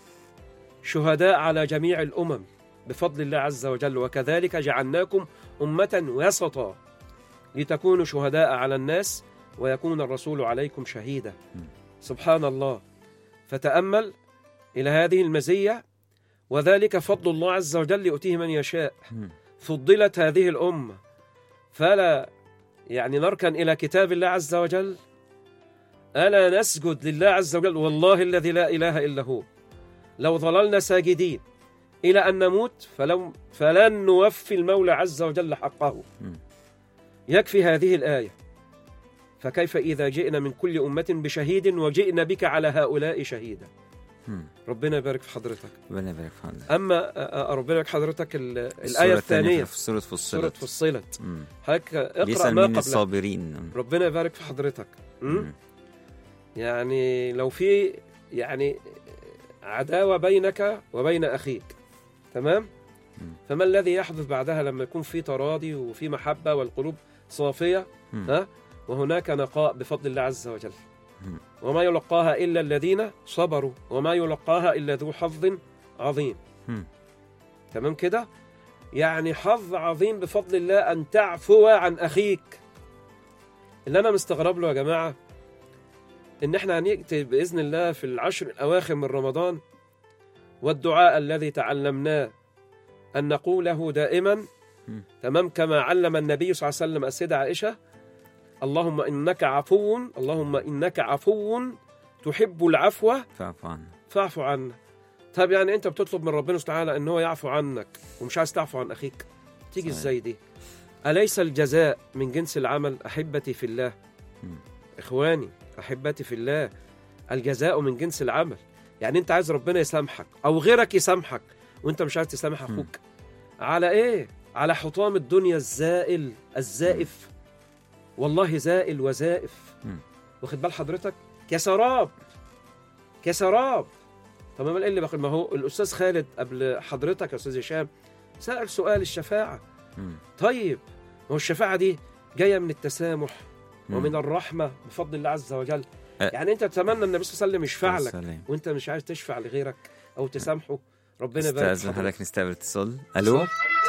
S3: شهداء على جميع الأمم بفضل الله عز وجل وكذلك جعلناكم أمة وسطا لتكونوا شهداء على الناس ويكون الرسول عليكم شهيدا سبحان الله فتأمل إلى هذه المزية وذلك فضل الله عز وجل يؤتيه من يشاء فضلت هذه الأمة فلا يعني نركن إلى كتاب الله عز وجل ألا نسجد لله عز وجل والله الذي لا إله إلا هو لو ظللنا ساجدين إلى أن نموت فلو فلن نوفي المولى عز وجل حقه يكفي هذه الآية فكيف إذا جئنا من كل أمة بشهيد وجئنا بك على هؤلاء شهيدا ربنا يبارك في حضرتك
S2: ربنا يبارك في حضرتك
S3: أما آه، آه، ربنا يبارك في حضرتك ال- الآية
S2: السورة
S3: الثانية
S2: في سورة
S3: سورة
S2: فصلت
S3: فصلت
S2: مم.
S3: حضرتك اقرأ
S2: بيسأل
S3: ما
S2: مين
S3: قبلها
S2: الصابرين
S3: ربنا يبارك في حضرتك م?
S2: مم.
S3: يعني لو في يعني عداوة بينك وبين أخيك تمام
S2: مم.
S3: فما الذي يحدث بعدها لما يكون في تراضي وفي محبة والقلوب صافية
S2: مم.
S3: ها وهناك نقاء بفضل الله عز وجل
S2: مم.
S3: وما يلقاها إلا الذين صبروا وما يلقاها إلا ذو حظ عظيم
S2: مم.
S3: تمام كده يعني حظ عظيم بفضل الله أن تعفو عن أخيك اللي أنا مستغرب له يا جماعة إن إحنا هنأتي بإذن الله في العشر الأواخر من رمضان والدعاء الذي تعلمناه أن نقوله دائما
S2: مم.
S3: تمام كما علم النبي صلى الله عليه وسلم السيدة عائشة اللهم إنك عفو اللهم إنك عفو تحب العفو
S2: فاعف عنا
S3: فاعف عنا طب يعني أنت بتطلب من ربنا سبحانه وتعالى إن هو يعفو عنك ومش عايز تعفو عن أخيك تيجي
S2: صحيح.
S3: إزاي دي أليس الجزاء من جنس العمل أحبتي في الله
S2: مم.
S3: إخواني أحبتي في الله الجزاء من جنس العمل يعني أنت عايز ربنا يسامحك أو غيرك يسامحك وأنت مش عايز تسامح
S2: مم.
S3: أخوك على إيه؟ على حطام الدنيا الزائل الزائف والله زائل وزائف
S2: مم.
S3: واخد بال حضرتك كسراب كسراب طب ما ايه اللي بقول ما هو الاستاذ خالد قبل حضرتك يا استاذ هشام سال سؤال الشفاعه
S2: مم.
S3: طيب ما هو الشفاعه دي جايه من التسامح
S2: مم.
S3: ومن الرحمه بفضل الله عز وجل
S2: أه.
S3: يعني انت تتمنى النبي صلى الله عليه وسلم يشفع لك
S2: سلام.
S3: وانت مش عايز تشفع لغيرك او تسامحه ربنا يبارك في
S2: استاذن
S3: حضرتك
S2: حضرتك نستقبل اتصال الو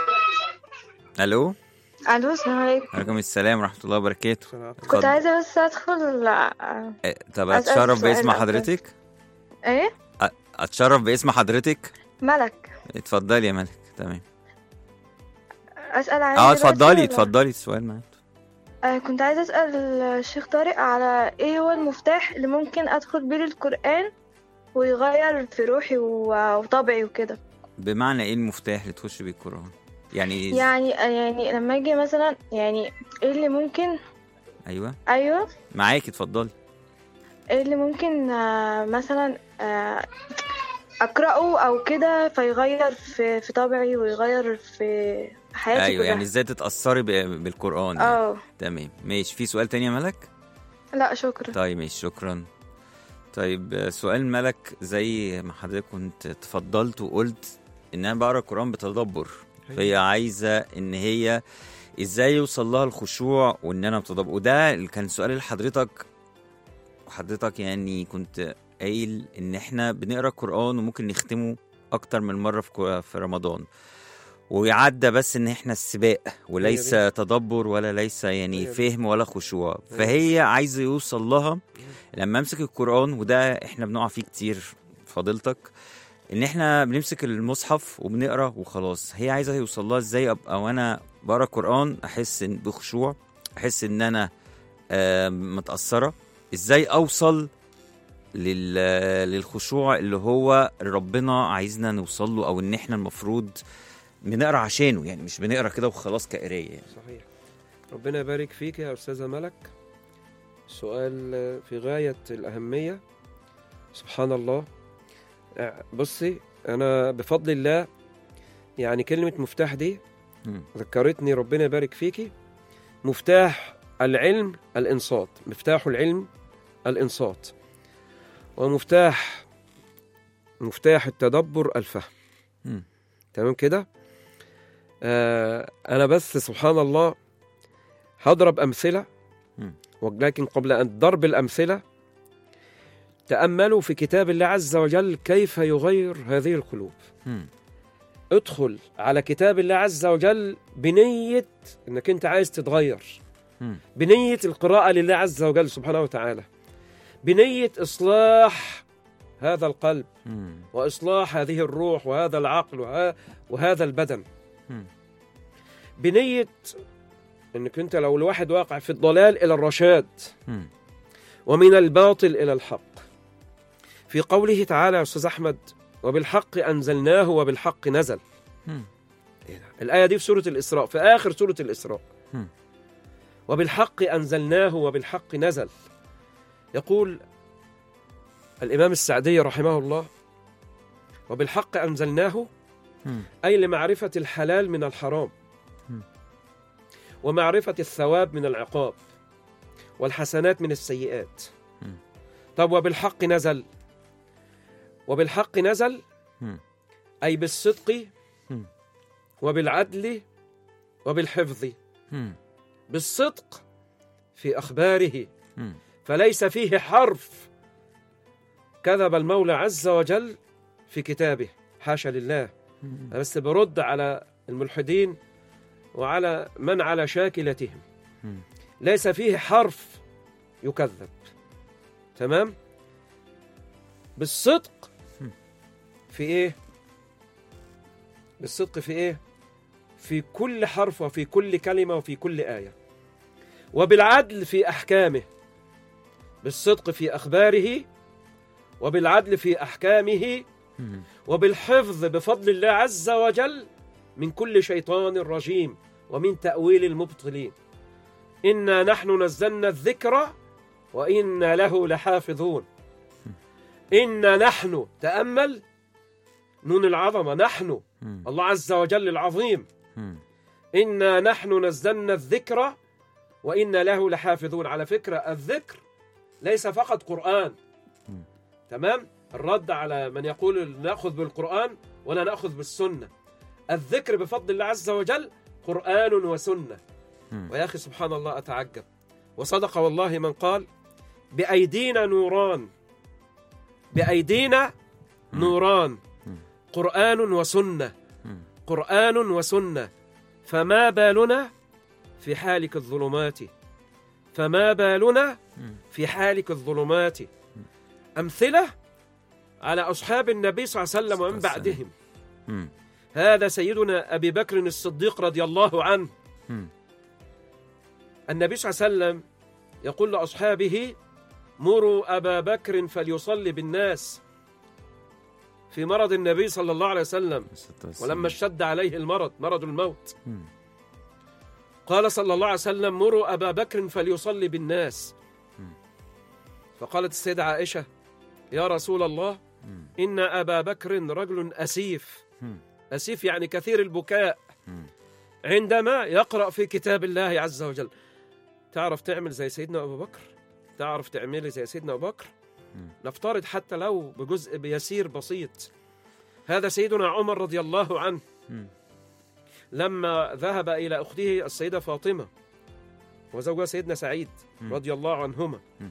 S2: الو
S7: الو السلام عليكم
S2: عليكم السلام ورحمه الله وبركاته
S7: كنت
S2: اتفضل.
S7: عايزه بس ادخل آه،
S2: إيه، طب
S7: أسأل
S2: اتشرف
S7: سؤال
S2: باسم
S7: أو كده.
S2: حضرتك
S7: ايه
S2: اتشرف باسم حضرتك
S7: ملك
S2: اتفضلي يا ملك تمام
S7: اسال عن
S2: اه
S7: دلوقتي
S2: اتفضلي
S7: ولا؟
S2: اتفضلي السؤال معاك
S7: آه كنت عايزه اسال الشيخ طارق على ايه هو المفتاح اللي ممكن ادخل بيه للقران ويغير في روحي و- وطبعي وكده
S2: بمعنى ايه المفتاح اللي تخش بيه القران يعني
S7: يعني آه، يعني لما اجي مثلا يعني ايه اللي ممكن
S2: ايوه
S7: ايوه
S2: معاكي اتفضلي
S7: ايه اللي ممكن آه مثلا آه اقراه او كده فيغير في في طبعي ويغير في حياتي
S2: ايوه
S7: كلها.
S2: يعني ازاي تتاثري ب- بالقران يعني.
S7: اه
S2: تمام ماشي في سؤال تاني يا ملك
S7: لا شكرا
S2: طيب ماشي شكرا طيب آه، سؤال ملك زي ما حضرتك كنت تفضلت وقلت ان انا بقرا القران بتدبر فهي عايزه ان هي ازاي يوصل لها الخشوع وان انا بتدبر وده اللي كان سؤال لحضرتك وحضرتك يعني كنت قايل ان احنا بنقرا القران وممكن نختمه اكتر من مره في كو- في رمضان ويعدى بس ان احنا السباق وليس تدبر ولا ليس يعني
S3: هي دي.
S2: فهم ولا خشوع فهي عايزه يوصل لها لما امسك القران وده احنا بنقع فيه كتير فضيلتك ان احنا بنمسك المصحف وبنقرا وخلاص هي عايزه يوصل لها ازاي ابقى وانا بقرا القران احس إن بخشوع احس ان انا آه، متاثره ازاي اوصل لل... للخشوع اللي هو ربنا عايزنا نوصل له او ان احنا المفروض بنقرا عشانه يعني مش بنقرا كده وخلاص كقرايه يعني.
S3: صحيح ربنا يبارك فيك يا أستاذة ملك سؤال في غاية الأهمية سبحان الله آه، بصي أنا بفضل الله يعني كلمة مفتاح دي
S2: مم.
S3: ذكرتني ربنا يبارك فيكي مفتاح العلم الإنصات مفتاح العلم الإنصات ومفتاح مفتاح التدبر الفهم
S2: مم.
S3: تمام كده آه أنا بس سبحان الله هضرب أمثلة
S2: مم.
S3: ولكن قبل أن ضرب الأمثلة تأملوا في كتاب الله عز وجل كيف يغير هذه القلوب
S2: مم.
S3: ادخل على كتاب الله عز وجل بنية انك انت عايز تتغير
S2: مم.
S3: بنية القراءة لله عز وجل سبحانه وتعالى بنية إصلاح هذا القلب
S2: مم.
S3: وإصلاح هذه الروح وهذا العقل وه- وهذا البدن
S2: مم.
S3: بنية انك انت لو الواحد واقع في الضلال إلى الرشاد
S2: مم.
S3: ومن الباطل إلى الحق في قوله تعالى يا أستاذ أحمد وبالحق أنزلناه وبالحق نزل
S2: مم.
S3: الآية دي في سورة الإسراء في آخر سورة الإسراء
S2: مم.
S3: وبالحق أنزلناه وبالحق نزل يقول الإمام السعدي رحمه الله وبالحق أنزلناه
S2: مم.
S3: أي لمعرفة الحلال من الحرام
S2: مم.
S3: ومعرفة الثواب من العقاب والحسنات من السيئات
S2: مم.
S3: طب وبالحق نزل وبالحق نزل
S2: مم.
S3: أي بالصدق
S2: مم.
S3: وبالعدل وبالحفظ
S2: مم.
S3: بالصدق في أخباره
S2: مم.
S3: فليس فيه حرف كذب المولى عز وجل في كتابه حاشا لله
S2: مم.
S3: أنا بس برد على الملحدين وعلى من على شاكلتهم
S2: مم.
S3: ليس فيه حرف يكذب تمام بالصدق
S2: مم.
S3: في ايه بالصدق في ايه في كل حرف وفي كل كلمه وفي كل ايه وبالعدل في احكامه بالصدق في اخباره وبالعدل في احكامه
S2: مم.
S3: وبالحفظ بفضل الله عز وجل من كل شيطان رجيم ومن تأويل المبطلين إنا نحن نزلنا الذكر وإنا له لحافظون إنا نحن تأمل نون العظمة نحن
S2: مم.
S3: الله عز وجل العظيم
S2: مم.
S3: إنا نحن نزلنا الذكر وإنا له لحافظون على فكرة الذكر ليس فقط قرآن
S2: مم.
S3: تمام الرد على من يقول نأخذ بالقرآن ولا نأخذ بالسنة الذكر بفضل الله عز وجل قرآن وسنة
S2: مم.
S3: ويا أخي سبحان الله أتعجب وصدق والله من قال بأيدينا نوران بأيدينا نوران
S2: مم.
S3: قرآن وسنة
S2: مم.
S3: قرآن وسنة فما بالنا في حالك الظلمات فما بالنا
S2: مم.
S3: في حالك الظلمات أمثلة على أصحاب النبي صلى الله عليه وسلم ومن
S2: والسلام.
S3: بعدهم
S2: مم.
S3: هذا سيدنا أبي بكر الصديق رضي الله عنه
S2: مم.
S3: النبي صلى الله عليه وسلم يقول لأصحابه مروا أبا بكر فليصلي بالناس في مرض النبي صلى الله عليه وسلم
S2: الصلاة والسلام.
S3: ولما اشتد عليه المرض مرض الموت
S2: مم.
S3: قال صلى الله عليه وسلم مروا أبا بكر فليصلي بالناس
S2: مم.
S3: فقالت السيدة عائشة يا رسول الله
S2: مم.
S3: إن أبا بكر رجل أسيف
S2: مم.
S3: أسيف يعني كثير البكاء
S2: مم.
S3: عندما يقرأ في كتاب الله عز وجل تعرف تعمل زي سيدنا أبو بكر تعرف تعملي زي سيدنا أبو بكر
S2: مم.
S3: نفترض حتى لو بجزء يسير بسيط هذا سيدنا عمر رضي الله عنه
S2: مم.
S3: لما ذهب إلى أخته السيدة فاطمة وزوجها سيدنا سعيد
S2: مم.
S3: رضي الله عنهما
S2: مم.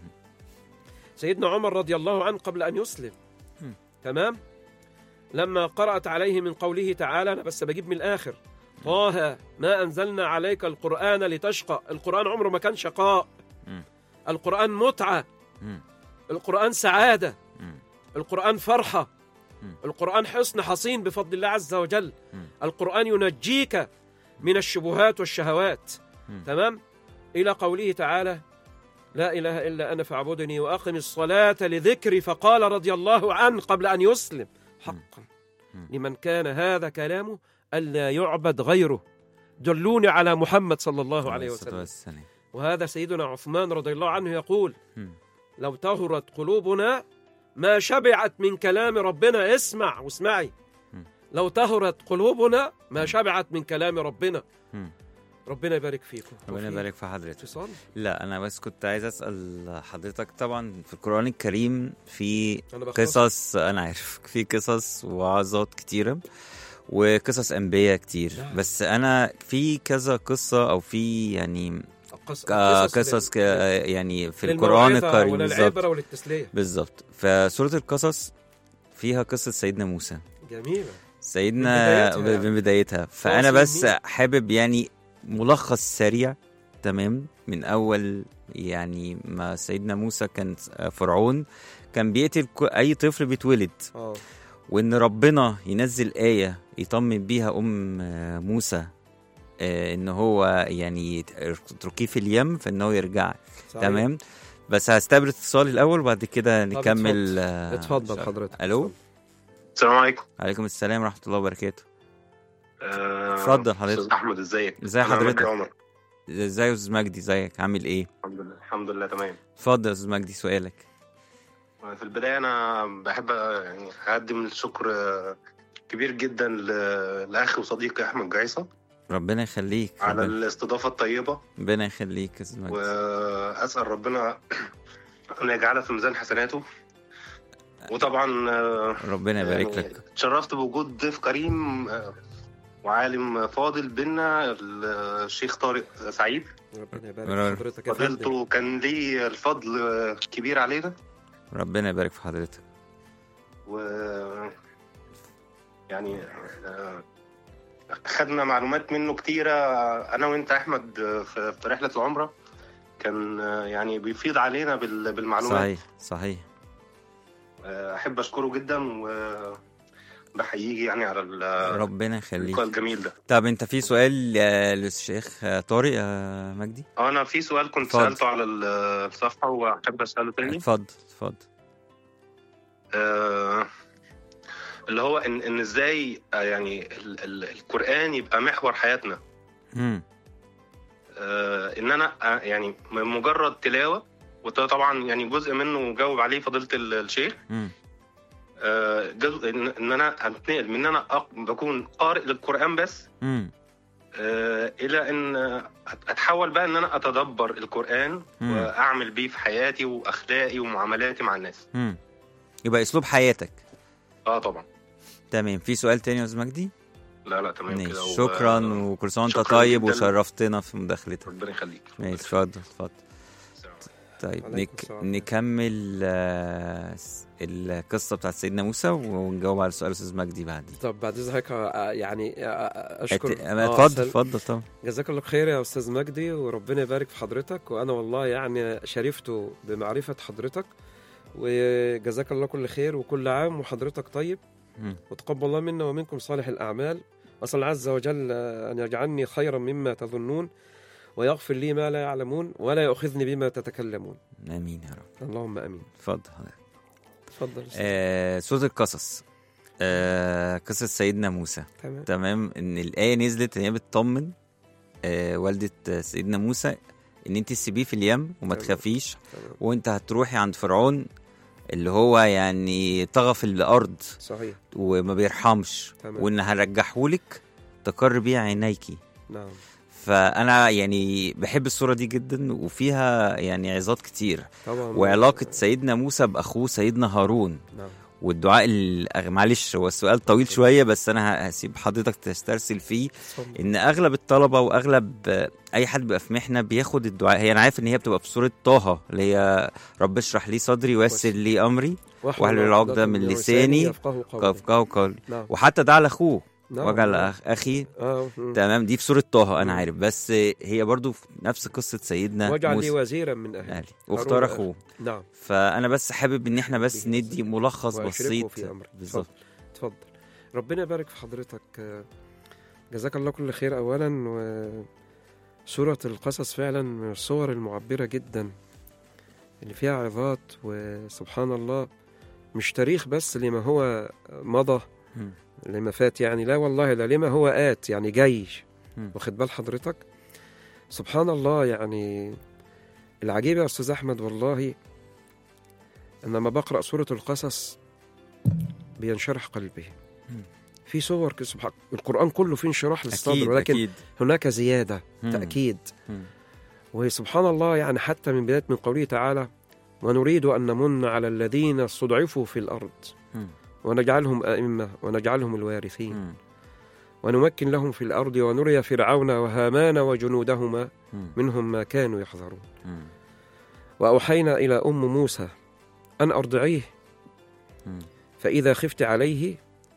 S3: سيدنا عمر رضي الله عنه قبل أن يسلم
S2: مم.
S3: تمام لما قرأت عليه من قوله تعالى أنا بس بجيب من الآخر طه ما أنزلنا عليك القرآن لتشقى القرآن عمره ما كان شقاء
S2: مم.
S3: القرآن متعة
S2: مم.
S3: القرآن سعادة
S2: مم.
S3: القرآن فرحة
S2: مم.
S3: القرآن حصن حصين بفضل الله عز وجل
S2: مم.
S3: القرآن ينجيك من الشبهات والشهوات
S2: مم.
S3: تمام إلى قوله تعالى لا إله إلا أنا فاعبدني وأقم الصلاة لذكري فقال رضي الله عنه قبل أن يسلم حقا
S2: مم.
S3: لمن كان هذا كلامه ألا يعبد غيره دلوني على محمد صلى الله عليه
S2: الصلاة
S3: وسلم
S2: والسلام.
S3: وهذا سيدنا عثمان رضي الله عنه يقول
S2: مم.
S3: لو طهرت قلوبنا ما شبعت من كلام ربنا اسمع واسمعي
S2: مم.
S3: لو طهرت قلوبنا ما شبعت من كلام ربنا
S2: مم.
S3: ربنا يبارك فيكم
S2: ربنا
S3: وفي
S2: يبارك في حضرتك
S3: اتصال
S2: لا انا بس كنت عايز اسال حضرتك طبعا في القران الكريم في
S3: انا بختصر.
S2: قصص انا عارف في قصص وعظات كتيره وقصص انبياء كتير
S3: نعم.
S2: بس انا في كذا قصه او في يعني
S3: قص-
S2: ك-
S3: قصص
S2: قصص ك-
S3: لل-
S2: يعني في القران
S3: للموعظة
S2: الكريم بالظبط
S3: وللعبرة وللتسلية
S2: بالظبط فسوره القصص فيها قصه سيدنا موسى
S3: جميلة
S2: سيدنا
S3: من بدايتها.
S2: من بدايتها فانا
S3: فاصل
S2: بس
S3: مين؟
S2: حابب يعني ملخص سريع تمام من اول يعني ما سيدنا موسى كان فرعون كان بيقتل ك- اي طفل بيتولد
S3: اه
S2: وان ربنا ينزل ايه يطمن بيها ام آه، موسى آه، ان هو يعني اتركيه في اليم فان هو يرجع
S3: صحيح.
S2: تمام بس هستقبل اتصال الاول وبعد كده
S3: طب
S2: نكمل
S3: اتفضل.
S2: آه،
S3: اتفضل
S2: شغل.
S3: حضرتك
S2: الو
S8: السلام عليكم
S2: عليكم السلام ورحمه الله وبركاته
S8: آه،
S2: اتفضل حضرتك.
S8: استاذ احمد ازيك
S2: ازي
S8: أنا
S2: حضرتك؟
S8: مجدي عمر
S2: ازاي يا استاذ مجدي ازيك عامل ايه
S8: الحمد لله الحمد لله تمام
S2: اتفضل يا استاذ مجدي سؤالك
S8: في البدايه انا بحب آه، يعني اقدم الشكر آه، كبير جدا ل- لاخي وصديقي احمد جعيصه
S2: ربنا يخليك
S8: على
S2: ربنا,
S8: الاستضافه الطيبه
S2: ربنا يخليك يا استاذ مجدي
S8: واسال ربنا ان يجعلها في ميزان حسناته وطبعا آه،
S2: ربنا يبارك
S8: يعني
S2: لك
S8: اتشرفت بوجود ضيف كريم آه، وعالم فاضل بينا الشيخ طارق سعيد
S3: ربنا يبارك
S2: ربنا-
S3: في حضرتك يا فندم
S8: فضيلته كان ليه الفضل آه، كبير علينا
S2: ربنا يبارك في حضرتك
S8: و يعني آه، خدنا معلومات منه كتيرة أنا وأنت أحمد آه، في في رحلة العمرة كان آه، يعني بيفيض علينا بال- بالمعلومات
S2: صحيح صحيح
S8: آه، أحب أشكره جدا و... بحييكي يعني على ال-
S2: ربنا يخليك
S8: اللقاء الجميل ده
S2: طب انت في سؤال آه، للشيخ آه، طارق يا مجدي
S8: اه انا في سؤال كنت
S2: اتفضل.
S8: سالته على الصفحه واحب اساله تاني
S2: اتفضل اتفضل
S8: آه اللي هو ان ان ازاي آه، يعني ال ال القران يبقى محور حياتنا
S2: مم.
S8: آه ان انا آه، يعني م- مجرد تلاوه وده طبعا يعني جزء منه جاوب عليه فضيله ال- الشيخ
S2: مم.
S8: آه، جزء ان إن انا هنتنقل من ان انا أق- بكون قارئ للقران بس
S2: مم.
S8: آه، الى ان آه، اتحول بقى ان انا اتدبر القران
S2: مم.
S8: واعمل بيه في حياتي واخلاقي ومعاملاتي مع الناس
S2: مم. يبقى اسلوب حياتك
S8: اه طبعا
S2: تمام في سؤال تاني يا استاذ مجدي
S8: لا لا تمام كده
S2: ماشي
S8: و-
S2: شكرا وكل سنه وانت
S8: شكراً
S2: طيب
S8: جداً.
S2: وشرفتنا في مداخلتك
S8: ربنا يخليك
S2: ماشي اتفضل اتفضل
S8: السلام عليكم.
S2: طيب
S3: عليكم
S2: نك...
S3: السلام.
S2: نكمل آه، س- القصه بتاعت سيدنا موسى ونجاوب على سؤال استاذ مجدي بعدين
S3: طب بعد اذنك آه، يعني آه، اشكر
S2: ات-
S3: آه،
S2: اتفضل
S3: أسأل.
S2: اتفضل طبعا
S3: جزاك الله خير يا استاذ مجدي وربنا يبارك في حضرتك وانا والله يعني شرفت بمعرفه حضرتك وجزاك الله كل خير وكل عام وحضرتك طيب
S2: مم.
S3: وتقبل الله منا ومنكم صالح الاعمال اسال الله عز وجل ان يجعلني خيرا مما تظنون ويغفر لي ما لا يعلمون ولا يؤخذني بما تتكلمون
S2: امين يا رب
S3: اللهم امين
S2: اتفضل
S3: تفضل أستاذ.
S2: آه سوره القصص آه قصه سيدنا موسى
S3: تمام
S2: تمام ان الايه نزلت ان هي بتطمن آه والده سيدنا موسى ان انت تسيبيه في اليم وما
S3: تمام.
S2: تخافيش
S3: تمام
S2: وانت هتروحي عند فرعون اللي هو يعني طغى في الارض
S3: صحيح
S2: وما بيرحمش
S3: تمام.
S2: وان هرجحهولك تقر بيه عينيكي
S3: نعم
S2: فانا يعني بحب الصوره دي جدا وفيها يعني عظات كتير
S3: طبعا
S2: وعلاقه سيدنا موسى باخوه سيدنا هارون
S3: نعم
S2: والدعاء الأغ- معلش هو السؤال طويل شويه بس انا هسيب حضرتك تسترسل فيه
S3: اتفضل.
S2: ان اغلب الطلبه واغلب آه، اي حد بيبقى في محنه بياخد الدعاء هي انا عارف ان هي بتبقى في سوره طه اللي هي رب اشرح لي صدري ويسر لي امري واحلل العقدة من لساني
S3: يفقهوا قولي
S2: كفكه قال
S3: نعم
S2: وحتى ده على اخوه
S3: نعم
S2: واجعل
S3: نعم.
S2: أخ اخي
S3: اه مم.
S2: تمام دي في سوره طه انا
S3: مم.
S2: عارف بس هي برضو في نفس قصه سيدنا
S3: واجعل لي
S2: موسى
S3: وزيرا من اهلي
S2: أهلي. واختار
S3: هارون
S2: اخوه
S3: نعم
S2: فانا بس حابب ان احنا بس
S3: به
S2: ندي ملخص
S3: وأشركه
S2: بسيط
S3: في أمري.
S2: بالظبط
S3: اتفضل ربنا يبارك في حضرتك آه، جزاك الله كل خير اولا وسورة القصص فعلا من الصور المعبرة جدا اللي فيها عظات وسبحان الله مش تاريخ بس لما هو مضى
S2: مم.
S3: لما فات يعني لا والله لا لما هو آت يعني جاي
S2: مم.
S3: واخد بال حضرتك سبحان الله يعني العجيب يا أستاذ أحمد والله أن لما بقرأ سورة القصص بينشرح قلبي
S2: مم.
S3: في صور كده سبحان القرآن كله فيه انشراح للصدر
S2: اكيد
S3: ولكن
S2: اكيد
S3: هناك زيادة
S2: مم.
S3: تأكيد
S2: مم.
S3: وسبحان الله يعني حتى من بداية من قوله تعالى ونريد أن نمن على الذين استضعفوا في الأرض
S2: مم.
S3: ونجعلهم أئمة ونجعلهم الوارثين
S2: مم.
S3: ونمكن لهم في الأرض ونري فرعون وهامان وجنودهما
S2: مم.
S3: منهم ما كانوا يحذرون
S2: مم.
S3: وأوحينا إلى أم موسى أن أرضعيه
S2: مم.
S3: فإذا خفت عليه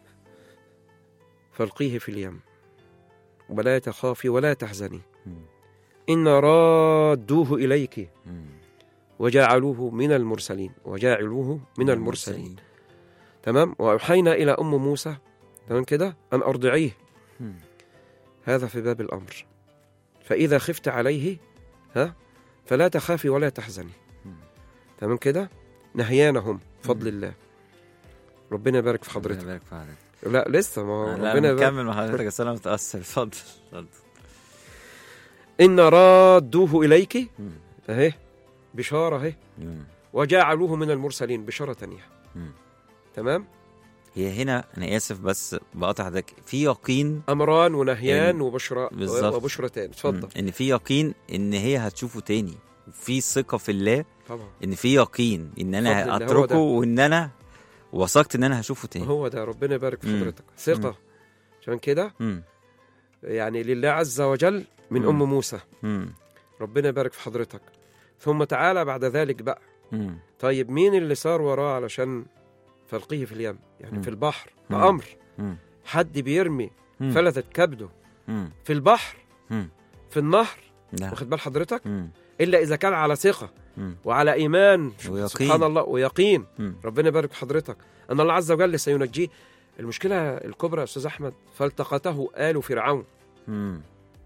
S3: فالقيه في اليم ولا تخافي ولا تحزني
S2: مم.
S3: إن رادوه إليك
S2: مم.
S3: وجعلوه من المرسلين وجاعلوه من المرسلين تمام وأوحينا إلى أم موسى تمام كده أن أرضعيه
S2: مم.
S3: هذا في باب الأمر فإذا خفت عليه ها فلا تخافي ولا تحزني
S2: مم.
S3: تمام كده نهيانهم فضل الله ربنا يبارك في
S2: ربنا
S3: حضرتك
S2: يبارك في حضرتك
S3: لا لسه ما هو
S2: لا
S3: ربنا
S2: انا
S3: يبارك
S2: مكمل مع حضرتك بس انا متاثر اتفضل اتفضل
S3: إن رادوه إليك
S2: مم.
S3: أهي بشارة أهي
S2: مم.
S3: وجعلوه من المرسلين بشارة تانية
S2: مم.
S3: تمام
S2: هي هنا انا اسف بس بقطع حضرتك في يقين
S3: أمران ونهيان
S2: إن-
S3: وبشرى
S2: بالظبط.
S3: وبشرتان اتفضل
S2: مم. ان في يقين ان هي هتشوفه تاني في ثقه في الله
S3: طبعا
S2: ان في يقين ان
S3: فضل
S2: انا
S3: الله، هو
S2: اتركه
S3: ده.
S2: وان انا وثقت ان انا هشوفه تاني
S3: هو ده ربنا يبارك في
S2: مم.
S3: حضرتك ثقة عشان كده
S2: مم.
S3: يعني لله عز وجل من
S2: مم.
S3: أم موسى
S2: مم.
S3: ربنا يبارك في حضرتك ثم تعالى بعد ذلك بقى
S2: مم.
S3: طيب مين اللي صار وراه علشان فلقيه في اليم يعني
S2: مم.
S3: في البحر
S2: مم.
S3: ده أمر
S2: مم.
S3: حد بيرمي
S2: مم.
S3: فلتت كبده
S2: مم.
S3: في البحر
S2: مم.
S3: في النهر
S2: لا.
S3: واخد بال حضرتك
S2: مم.
S3: إلا إذا كان على ثقة
S2: مم.
S3: وعلى إيمان
S2: ويقين.
S3: سبحان الله ويقين
S2: مم.
S3: ربنا يبارك في حضرتك أن الله عز وجل سينجيه المشكله الكبرى يا استاذ احمد فالتقطه ال فرعون
S2: مم.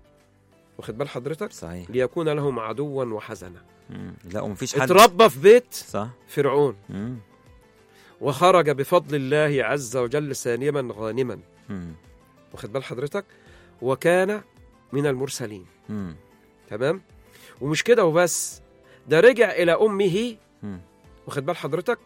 S3: واخد بال حضرتك
S2: صحيح
S3: ليكون لهم عدوا وحزنا
S2: مم. لا ومفيش حد
S3: اتربى في بيت
S2: صح
S3: فرعون
S2: مم.
S3: وخرج بفضل الله عز وجل سالما غانما
S2: مم.
S3: واخد بال حضرتك وكان من المرسلين
S2: مم.
S3: تمام ومش كده وبس ده رجع الى امه
S2: مم.
S3: واخد بال حضرتك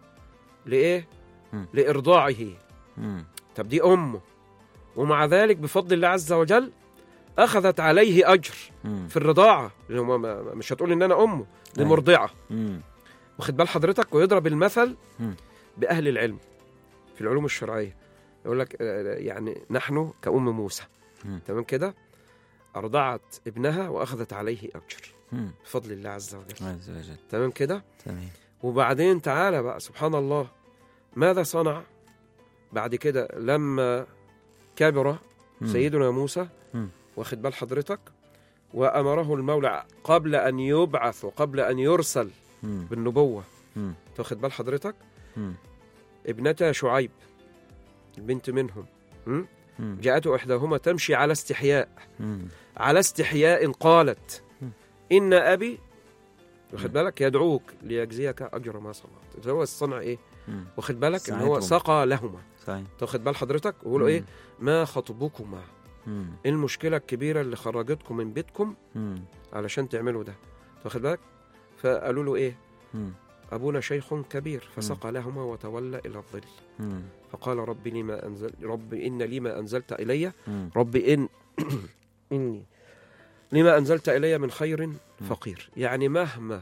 S3: لايه
S2: مم.
S3: لارضاعه
S2: مم.
S3: طب دي امه ومع ذلك بفضل الله عز وجل اخذت عليه اجر
S2: مم.
S3: في الرضاعه لأن هو ما- ما- مش هتقول ان انا امه دي
S2: أيوة.
S3: مرضعه
S2: مم.
S3: واخد بال حضرتك ويضرب المثل
S2: مم.
S3: باهل العلم في العلوم الشرعيه يقول لك آه، يعني نحن كأم موسى
S2: مم.
S3: تمام كده أرضعت ابنها وأخذت عليه أجر
S2: مم.
S3: بفضل الله عز وجل
S2: عز وجل
S3: تمام كده
S2: تمام
S3: وبعدين تعالى بقى سبحان الله ماذا صنع بعد كده لما كبر
S2: مم.
S3: سيدنا موسى
S2: مم.
S3: واخد بال حضرتك وأمره المولى قبل أن يبعث وقبل أن يرسل
S2: مم.
S3: بالنبوة
S2: مم.
S3: واخد بال حضرتك
S2: مم.
S3: ابنتا شعيب البنت منهم م?
S2: مم.
S3: جاءته إحداهما تمشي على استحياء
S2: مم.
S3: على استحياء قالت
S2: مم.
S3: إن أبي واخد بالك يدعوك ليجزيك أجر ما صنعت هو الصنع إيه
S2: مم.
S3: واخد بالك إن هو
S2: ساعدهم.
S3: سقى لهما
S2: صحيح
S3: واخد بال حضرتك ويقولوا إيه ما خطبكما
S2: مم.
S3: إيه المشكلة الكبيرة اللي خرجتكم من بيتكم
S2: مم.
S3: علشان تعملوا ده واخد بالك فقالوا له إيه
S2: مم.
S3: أبونا شيخ كبير فسقى لهما وتولى إلى الظل
S2: مم.
S3: فقال رب لما أنزل رب إن لما أنزلت إلي
S2: مم.
S3: رب إن إني لما أنزلت إلي من خير فقير يعني مهما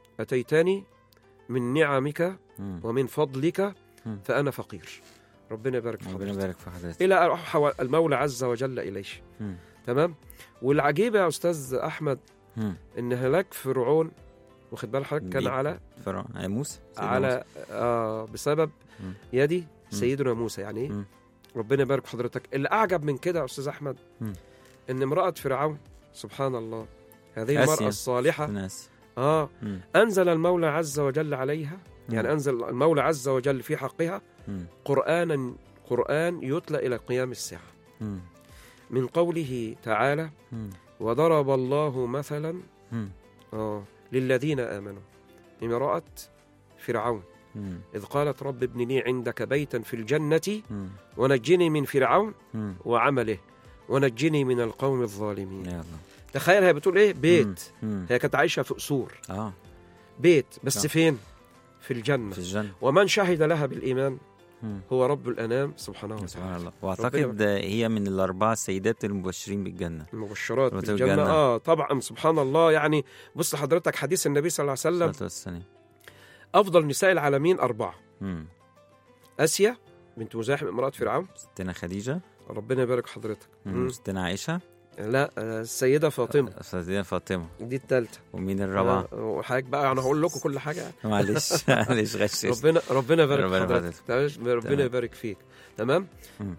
S3: أتيتني من نعمك
S2: مم.
S3: ومن فضلك
S2: مم.
S3: فأنا فقير ربنا يبارك في
S2: ربنا
S3: حضرتك
S2: يبارك في حضرتك
S3: إلى أن أوحى المولى عز وجل إليه
S2: مم.
S3: تمام والعجيب يا أستاذ أحمد
S2: مم.
S3: إن هلاك فرعون واخد بال حضرتك كان
S2: دي-
S3: على
S2: فرعون آه، موسى سيدنا
S3: على آه بسبب
S2: مم.
S3: يدي سيدنا موسى يعني إيه؟
S2: مم.
S3: ربنا يبارك في حضرتك اللي أعجب من كده يا أستاذ أحمد
S2: مم.
S3: إن امرأة فرعون سبحان الله هذه المرأة
S2: آسيا.
S3: الصالحة
S2: الناس
S3: آه
S2: مم.
S3: أنزل المولى عز وجل عليها يعني
S2: مم.
S3: أنزل المولى عز وجل في حقها
S2: مم.
S3: قرآنا قرآن يتلى إلى قيام الساعة
S2: مم.
S3: من قوله تعالى
S2: مم.
S3: وضرب الله مثلا
S2: مم.
S3: آه للذين آمنوا امرأة فرعون
S2: مم.
S3: إذ قالت رب ابن لي عندك بيتا في الجنة
S2: مم.
S3: ونجني من فرعون
S2: مم.
S3: وعمله ونجني من القوم الظالمين
S2: يلا
S3: تخيل هي بتقول ايه بيت
S2: مم.
S3: هي كانت عايشه في قصور
S2: اه
S3: بيت بس
S2: آه.
S3: فين في الجنه
S2: في الجنة
S3: ومن شهد لها بالايمان
S2: مم.
S3: هو رب الانام سبحانه
S2: سبحان
S3: وتعالى
S2: الله واعتقد هي من الاربعه السيدات المبشرين بالجنه
S3: المبشرات
S2: رتب
S3: بالجنه
S2: الجنة.
S3: اه طبعا سبحان الله يعني بص حضرتك حديث النبي صلى الله عليه وسلم
S2: الصلاه والسلام
S3: افضل نساء العالمين اربعه
S2: مم.
S3: اسيا بنت مزاحم امراه فرعون
S2: ستنا خديجه
S3: ربنا يبارك حضرتك
S2: مم.
S3: مم.
S2: ستنا عائشه
S3: لا آه، السيده فاطمه
S2: سيدنا فاطمه
S3: دي الثالثه
S2: ومين الرابعه
S3: وحضرتك بقى انا هقول لكم كل حاجه
S2: معلش معلش غشش
S3: ربنا ربنا يبارك
S2: ربنا
S3: في حضرتك تمام؟ ربنا
S2: تمام.
S3: يبارك فيك تمام
S2: مم.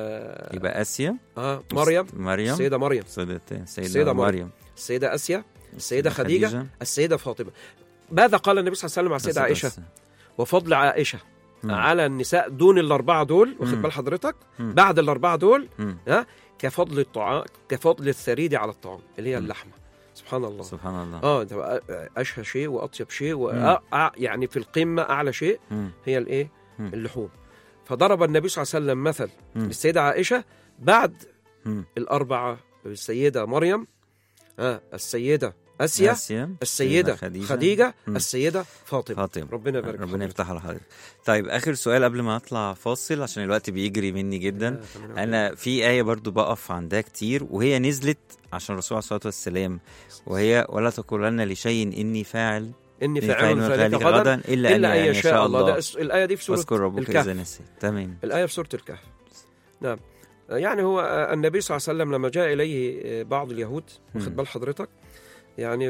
S3: آه
S2: يبقى اسيا
S3: آه مريم
S2: مريم
S3: السيده مريم
S2: سيدة
S3: السيدة
S2: سيدة
S3: مريم.
S2: مريم
S3: السيده اسيا السيده خديجه السيده فاطمه ماذا قال النبي صلى الله عليه وسلم على السيده عائشه
S2: بس-
S3: وفضل عائشه
S2: مم.
S3: على النساء دون الاربعه دول واخد
S2: مم.
S3: بال حضرتك
S2: مم.
S3: بعد الاربعه دول
S2: مم.
S3: ها كفضل الطعام كفضل الثريد على الطعام اللي هي
S2: مم.
S3: اللحمه سبحان الله
S2: سبحان الله
S3: اه ده اشهى شيء واطيب شيء
S2: مم.
S3: وأ... أ- يعني في القمه اعلى شيء
S2: مم.
S3: هي الايه
S2: مم.
S3: اللحوم فضرب النبي صلى الله عليه وسلم مثل
S2: مم.
S3: للسيده عائشه بعد
S2: مم.
S3: الاربعه السيده مريم آه السيده اسيا
S2: آسيا
S3: السيده
S2: خديجة.
S3: خديجه,
S2: مم.
S3: السيده فاطمه
S2: فاطمة
S3: ربنا يبارك
S2: ربنا
S3: في
S2: يفتح على حضرتك طيب اخر سؤال قبل ما اطلع فاصل عشان الوقت بيجري مني جدا
S3: حضرتك.
S2: انا في ايه برضو بقف عندها كتير وهي نزلت عشان الرسول عليه الصلاه والسلام وهي ولا تقولن لشيء اني فاعل
S3: اني
S2: إني
S3: فاعل ذلك
S2: ذلك
S3: غدا
S2: غدا الا,
S3: الا ان
S2: ان
S3: يشاء الله ده الس- الايه دي في سوره
S2: واذكر ربك
S3: الكهف.
S2: اذا نسيت تمام
S3: الآية في سورة الكهف نعم يعني هو آه، النبي صلى الله عليه وسلم لما جاء إليه آه، بعض اليهود واخد
S2: مم.
S3: بال حضرتك يعني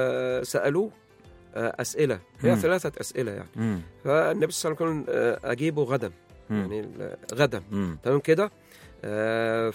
S3: فسألوه آه، أسئلة هي
S2: مم.
S3: ثلاثة أسئلة يعني
S2: مم.
S3: فالنبي صلى الله عليه وسلم قال آه، أجيبه غدا
S2: مم.
S3: يعني ال- غدا
S2: مم.
S3: تمام كده آه،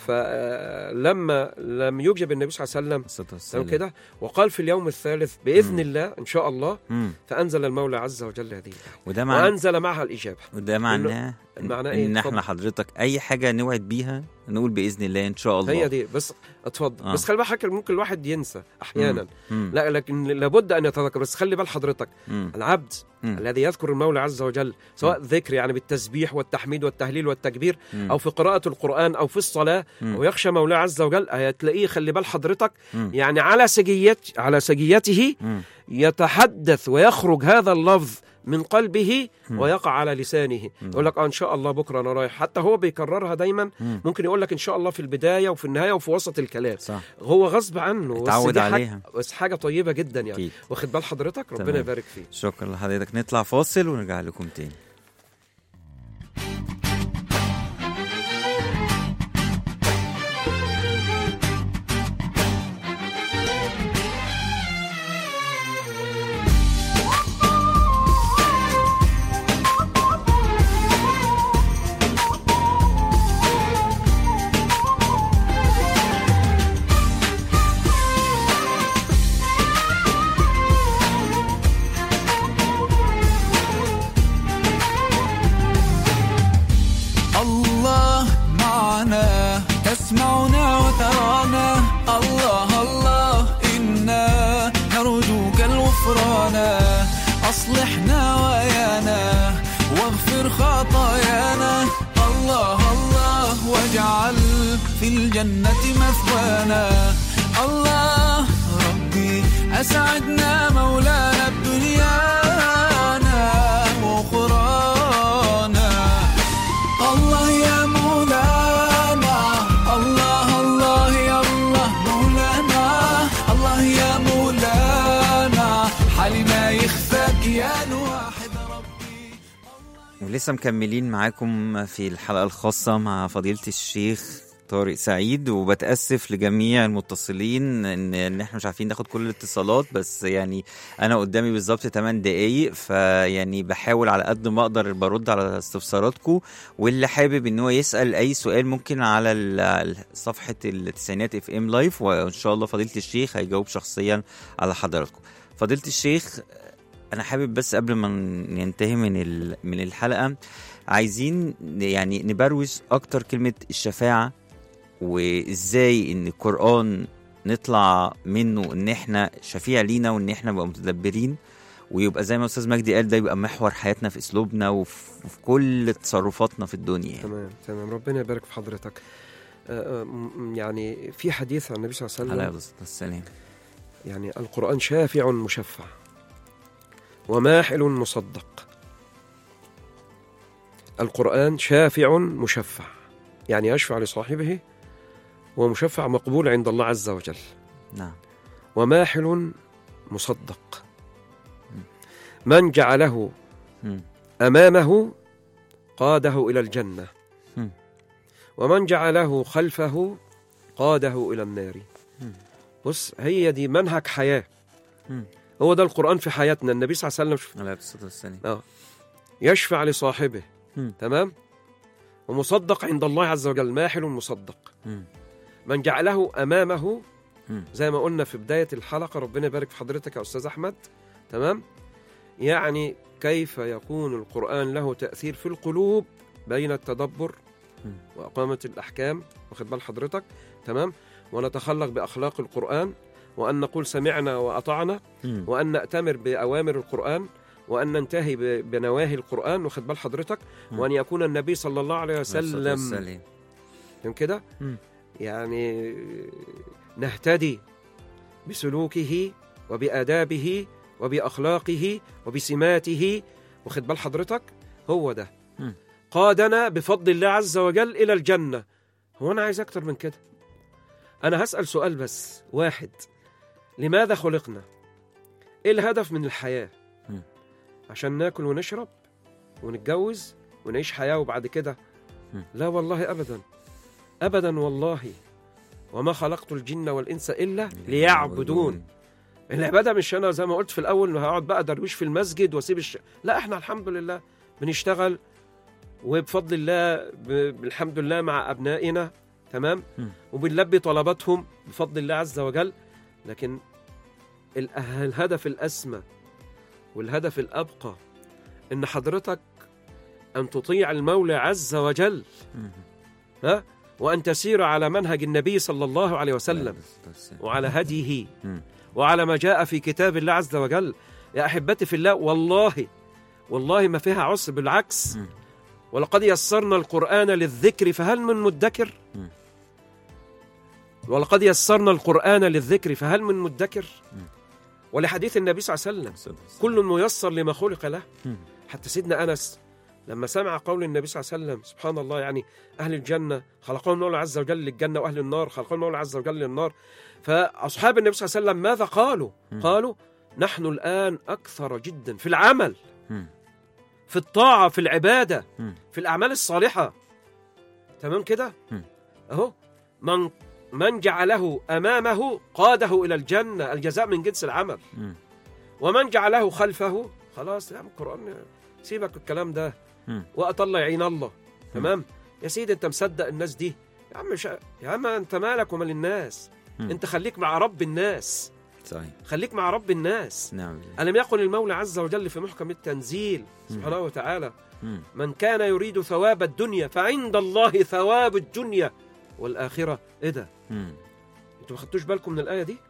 S3: فلما لم يجب النبي صلى الله عليه وسلم
S2: الصلاة
S3: تمام
S2: والسلام.
S3: كده وقال في اليوم الثالث بإذن
S2: مم.
S3: الله إن شاء الله
S2: مم.
S3: فأنزل المولى عز وجل هذه الآية
S2: وده معناه
S3: وأنزل معها الإجابة
S2: وده معناه
S3: معناه ايه
S2: ان
S3: اتفضل.
S2: احنا حضرتك اي حاجه نوعد بيها نقول باذن الله ان شاء الله
S3: هي دي بس اتفضل
S2: آه.
S3: بس خلي بالك حضرتك ممكن الواحد ينسى احيانا
S2: مم.
S3: لا لكن لابد ان يتذكر بس خلي بال حضرتك
S2: مم.
S3: العبد
S2: مم.
S3: الذي يذكر المولى عز وجل سواء ذكر يعني بالتسبيح والتحميد والتهليل والتكبير
S2: مم.
S3: او في قراءه القران او في الصلاه
S2: مم.
S3: ويخشى مولاه عز وجل هتلاقيه خلي بال حضرتك
S2: مم.
S3: يعني على سجيت على سجيته
S2: مم.
S3: يتحدث ويخرج هذا اللفظ من قلبه
S2: مم.
S3: ويقع على لسانه
S2: مم.
S3: يقول لك آه ان شاء الله بكره انا رايح حتى هو بيكررها دايما
S2: مم.
S3: ممكن يقول لك ان شاء الله في البدايه وفي النهايه وفي وسط الكلام
S2: صح
S3: هو غصب عنه بس
S2: اتعود
S3: دي حاجة-
S2: عليها.
S3: بس حاجه طيبه جدا يعني
S2: اكيد
S3: واخد بال حضرتك ربنا
S2: تمام.
S3: يبارك فيك
S2: شكرا لحضرتك نطلع فاصل ونرجع لكم تاني
S5: الله معنا تسمعنا وترانا الله الله إنا نرجوك الغفران أصلحنا ويانا واغفر خطايانا الله الله واجعل في الجنة مثوانا الله ربي أسعدنا مولانا بدنيانا وأخرانا الله يا مولانا الله الله يا الله مولانا الله يا مولانا حالي ما يخفاك يا الواحد ربي
S2: ولسه مكملين معاكم في الحلقة الخاصة مع فضيلة الشيخ طارق سعيد وبتأسف لجميع المتصلين ان ان احنا مش عارفين ناخد كل الاتصالات بس يعني انا قدامي بالظبط 8 دقايق فيعني بحاول على قد ما اقدر برد على استفساراتكم واللي حابب ان هو يسأل اي سؤال ممكن على ال- صفحة التسعينات اف ام لايف وان شاء الله فضيلة الشيخ هيجاوب شخصيا على حضراتكم فضيلة الشيخ انا حابب بس قبل ما ننتهي من ال- من الحلقه عايزين يعني نبروز اكتر كلمه الشفاعه وازاي ان القران نطلع منه ان احنا شفيع لينا وان احنا نبقى متدبرين ويبقى زي ما استاذ مجدي قال ده يبقى محور حياتنا في اسلوبنا وفي وفي كل تصرفاتنا في الدنيا يعني.
S3: تمام تمام ربنا يبارك في حضرتك آه، آه، م- يعني في حديث عن النبي صلى الله عليه
S2: عليه
S3: وسلم
S2: الصلاه والسلام
S3: يعني القرآن شافع مشفع وماحل مصدق القرآن شافع مشفع يعني يشفع لصاحبه ومشفع مقبول عند الله عز وجل
S2: نعم
S3: وماحل مصدق من جعله
S2: مم.
S3: أمامه قاده إلى الجنة
S2: مم.
S3: ومن جعله خلفه قاده إلى النار
S2: مم.
S3: بص هي دي منهج حياة
S2: مم.
S3: هو ده القرآن في حياتنا النبي صلى الله عليه وسلم
S2: عليه الصلاه والسلام
S3: يشفع لصاحبه
S2: مم.
S3: تمام ومصدق عند الله عز وجل ماحل مصدق
S2: مم.
S3: من جعله أمامه
S2: مم.
S3: زي ما قلنا في بداية الحلقة ربنا يبارك في حضرتك يا أستاذ أحمد تمام يعني كيف يكون القرآن له تأثير في القلوب بين التدبر
S2: مم.
S3: وإقامة الأحكام واخد بال حضرتك تمام ونتخلق بأخلاق القرآن وأن نقول سمعنا وأطعنا
S2: مم.
S3: وأن نأتمر بأوامر القرآن وأن ننتهي ب- بنواهي القرآن واخد بال حضرتك
S2: مم.
S3: وأن يكون النبي صلى الله عليه
S2: عليه الصلاة
S3: وسلم
S2: والسلام.
S3: فهم كده
S2: مم.
S3: يعني نهتدي بسلوكه وبآدابه وبأخلاقه وبسماته واخد بال حضرتك هو ده
S2: مم.
S3: قادنا بفضل الله عز وجل إلى الجنة هو أنا عايز أكتر من كده أنا هسأل سؤال بس واحد لماذا خلقنا إيه الهدف من الحياة
S2: مم.
S3: عشان ناكل ونشرب ونتجوز ونعيش حياة وبعد كده
S2: مم.
S3: لا والله أبدا أبدا والله وما خلقت الجن والإنس إلا ليعبدون العبادة مش أنا زي ما قلت في الأول هقعد بقى درويش في المسجد وأسيب الش... لا إحنا الحمد لله بنشتغل وبفضل الله ب... بالحمد لله مع أبنائنا تمام
S2: مم.
S3: وبنلبي طلباتهم بفضل الله عز وجل لكن ال- الهدف الأسمى والهدف الأبقى إن حضرتك ان تطيع المولى عز وجل
S2: مم.
S3: ها وان تسير على منهج النبي صلى الله عليه وسلم
S2: بس-
S3: وعلى هديه
S2: مم.
S3: وعلى ما جاء في كتاب الله عز وجل يا احبتي في الله والله والله ما فيها عسر بالعكس
S2: مم.
S3: ولقد يسرنا القران للذكر فهل من مدكر
S2: مم.
S3: ولقد يسرنا القران للذكر فهل من مدكر
S2: مم.
S3: ولحديث النبي صلى الله عليه وسلم
S2: صدق.
S3: كل ميسر لما خلق له
S2: مم.
S3: حتى سيدنا انس لما سمع قول النبي صلى الله عليه وسلم سبحان الله يعني اهل الجنه خلقهم المولى عز وجل للجنه واهل النار خلقهم المولى عز وجل للنار فاصحاب النبي صلى الله عليه وسلم ماذا قالوا؟
S2: مم.
S3: قالوا نحن الان اكثر جدا في العمل
S2: مم.
S3: في الطاعه في العباده
S2: مم.
S3: في الاعمال الصالحه تمام كده؟
S2: مم.
S3: اهو من من جعله امامه قاده الى الجنه الجزاء من جنس العمل
S2: مم.
S3: ومن جعله خلفه خلاص يا عم القرآن سيبك الكلام ده
S2: مم.
S3: وقت الله يعين الله تمام يا سيدي انت مصدق الناس دي يا عم مش يا عم انت مالك ومال الناس
S2: مم.
S3: انت خليك مع رب الناس
S2: صحيح
S3: خليك مع رب الناس
S2: نعم بالله.
S3: ألم يقل المولى عز وجل في محكم التنزيل سبحانه وتعالى
S2: مم.
S3: من كان يريد ثواب الدنيا فعند الله ثواب الدنيا والآخرة إيه ده؟
S2: مم.
S3: انتوا ما خدتوش بالكم من الآية دي؟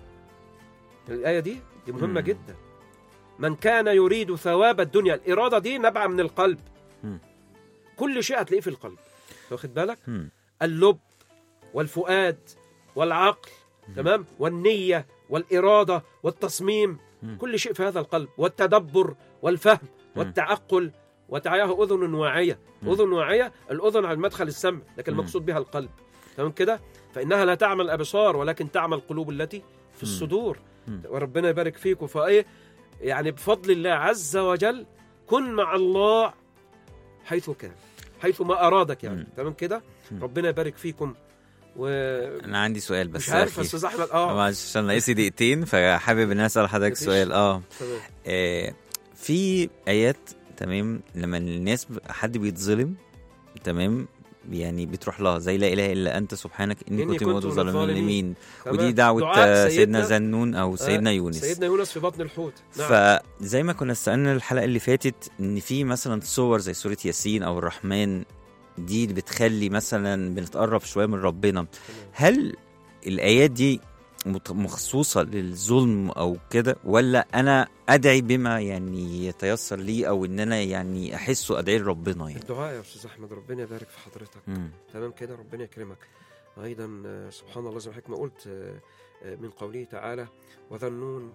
S3: الآية دي دي مهمة
S2: مم.
S3: جدا من كان يريد ثواب الدنيا الإرادة دي نبع من القلب
S2: مم.
S3: كل شيء هتلاقيه في القلب واخد بالك؟
S2: مم.
S3: اللب والفؤاد والعقل تمام والنية والإرادة والتصميم
S2: مم.
S3: كل شيء في هذا القلب والتدبر والفهم والتعقل وتعيه أذن واعية
S2: مم.
S3: أذن واعية الأذن على المدخل السمع لكن
S2: مم.
S3: المقصود بها القلب تمام كده فإنها لا تعمل الأبصار ولكن تعمل القلوب التي في
S2: مم.
S3: الصدور
S2: مم.
S3: وربنا يبارك فيكم فإيه يعني بفضل الله عز وجل كن مع الله حيث كان حيث ما أرادك يعني
S2: مم.
S3: تمام كده
S2: مم.
S3: ربنا يبارك فيكم و
S2: انا عندي سؤال بس
S3: مش عارف
S2: أخير.
S3: استاذ احمد اه
S2: معلش عشان ناقصي دقيقتين فحابب ان أنا اسال حضرتك
S3: مفيش.
S2: سؤال اه
S3: تمام
S2: آه، في ايات تمام لما الناس ب- حد بيتظلم تمام يعني بتروح لها زي لا اله الا انت سبحانك اني,
S3: إني
S2: كنت
S3: كنت
S2: من
S3: من
S2: الظالمين
S3: الظالمين. تمام.
S2: ودي دعوه
S3: دعاء
S2: آه، سيدنا
S3: سيدنا-
S2: زنون او سيدنا
S3: آه،
S2: يونس
S3: سيدنا يونس في بطن الحوت نعم
S2: فزي ما كنا استنى الحلقه اللي فاتت ان في مثلا صور زي سوره ياسين او الرحمن دي اللي بتخلي مثلا بنتقرب شويه من ربنا هل الايات دي مت- مخصوصه للظلم او كده ولا انا ادعي بما يعني يتيسر لي او ان انا يعني احسه ادعي لربنا يعني
S3: الدعاء يا استاذ احمد ربنا يبارك في حضرتك
S2: مم.
S3: تمام كده ربنا يكرمك ايضا آه، سبحان الله زي ما حضرتك ما قلت آه، آه، من قوله تعالى وذنون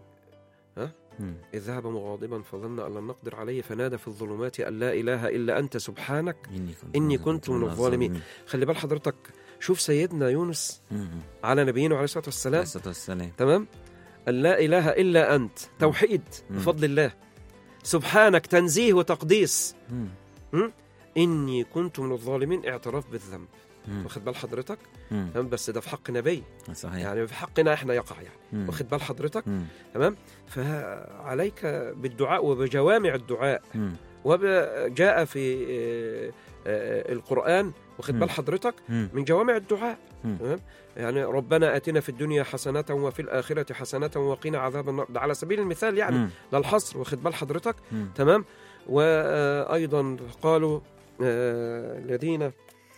S2: مم.
S3: إذ ذهب مغاضبا فظن أن لن نقدر عليه فنادى في الظلمات أن لا إله إلا أنت سبحانك
S2: اني كنت
S3: إني كنت من الظالمين. خلي بال حضرتك شوف سيدنا يونس
S2: مم.
S3: على نبينا عليه الصلاة
S2: عليه
S3: والسلام
S2: الصلاه والسلام
S3: تمام أن لا إله إلا أنت توحيد
S2: مم.
S3: بفضل الله سبحانك تنزيه وتقديس
S2: مم.
S3: إني كنت من الظالمين اعتراف بالذنب
S2: مم.
S3: واخد بال حضرتك
S2: مم.
S3: تمام بس ده في حق نبي
S2: صحيح
S3: يعني في حقنا احنا يقع يعني
S2: مم.
S3: واخد بال حضرتك
S2: مم.
S3: تمام فعليك بالدعاء وبجوامع الدعاء
S2: مم.
S3: وجاء في آه، آه، القرآن واخد
S2: مم.
S3: بال حضرتك
S2: مم.
S3: من جوامع الدعاء
S2: مم.
S3: تمام يعني ربنا آتنا في الدنيا حسنة وفي الآخرة حسنة وقنا عذاب النار ده على سبيل المثال يعني
S2: مم.
S3: لا الحصر واخد بال حضرتك
S2: مم.
S3: تمام وأيضا قالوا آه، الذين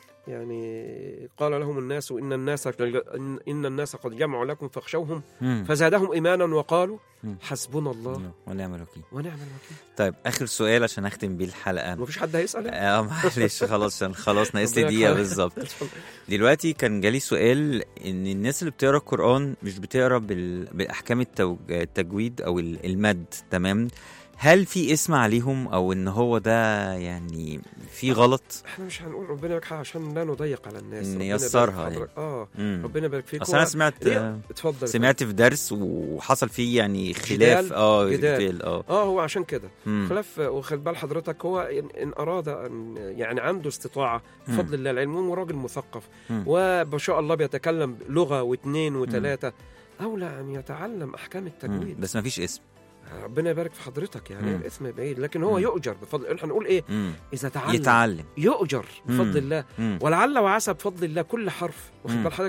S3: يعني قال لهم الناس إن الناس إن إن الناس قد جمعوا لكم فاخشوهم
S2: مم.
S3: فزادهم إيمانا وقالوا
S2: مم.
S3: حسبنا الله
S2: ونعم الوكيل
S3: ونعم الوكيل
S2: طيب اخر سؤال عشان اختم بيه الحلقه
S3: مفيش حد هيسأل يعني؟
S2: اه معلش خلاص عشان خلاص ناقص لي
S3: ربنا
S2: دقيقه
S3: يخليك.
S2: بالظبط دلوقتي كان جالي سؤال ان الناس اللي بتقرا القران مش بتقرا بال... باحكام التو... التجويد او ال- المد تمام هل في اسم عليهم او ان هو ده يعني في غلط
S3: احنا مش هنقول ربنا يبارك عشان لا نضيق على الناس ربنا يبارك
S2: نيسرها
S3: في حضرتك. اه
S2: مم.
S3: ربنا يبارك فيك
S2: اصل
S3: هو-
S2: انا سمعت
S3: ليه؟ اتفضل
S2: سمعت في درس وحصل فيه يعني خلاف
S3: جدال-
S2: اه
S3: جدال.
S2: جدال اه
S3: اه هو عشان كده
S2: مم.
S3: خلاف وخد بال حضرتك هو ان, إن اراد ان يعني عنده استطاعه
S2: مم.
S3: بفضل الله العلم هو راجل مثقف
S2: مم.
S3: وما شاء الله بيتكلم لغه واثنين وثلاثه اولى ان يتعلم احكام
S2: مم.
S3: التجويد
S2: بس ما فيش اسم
S3: ربنا يبارك في حضرتك يعني
S2: مم.
S3: الاسم بعيد لكن هو
S2: مم.
S3: يؤجر بفضل احنا هنقول ايه
S2: مم.
S3: اذا تعلم
S2: يتعلم
S3: يؤجر بفضل
S2: مم.
S3: الله
S2: مم.
S3: ولعل وعسى بفضل الله كل حرف واخد
S2: مم.
S3: بال حضرتك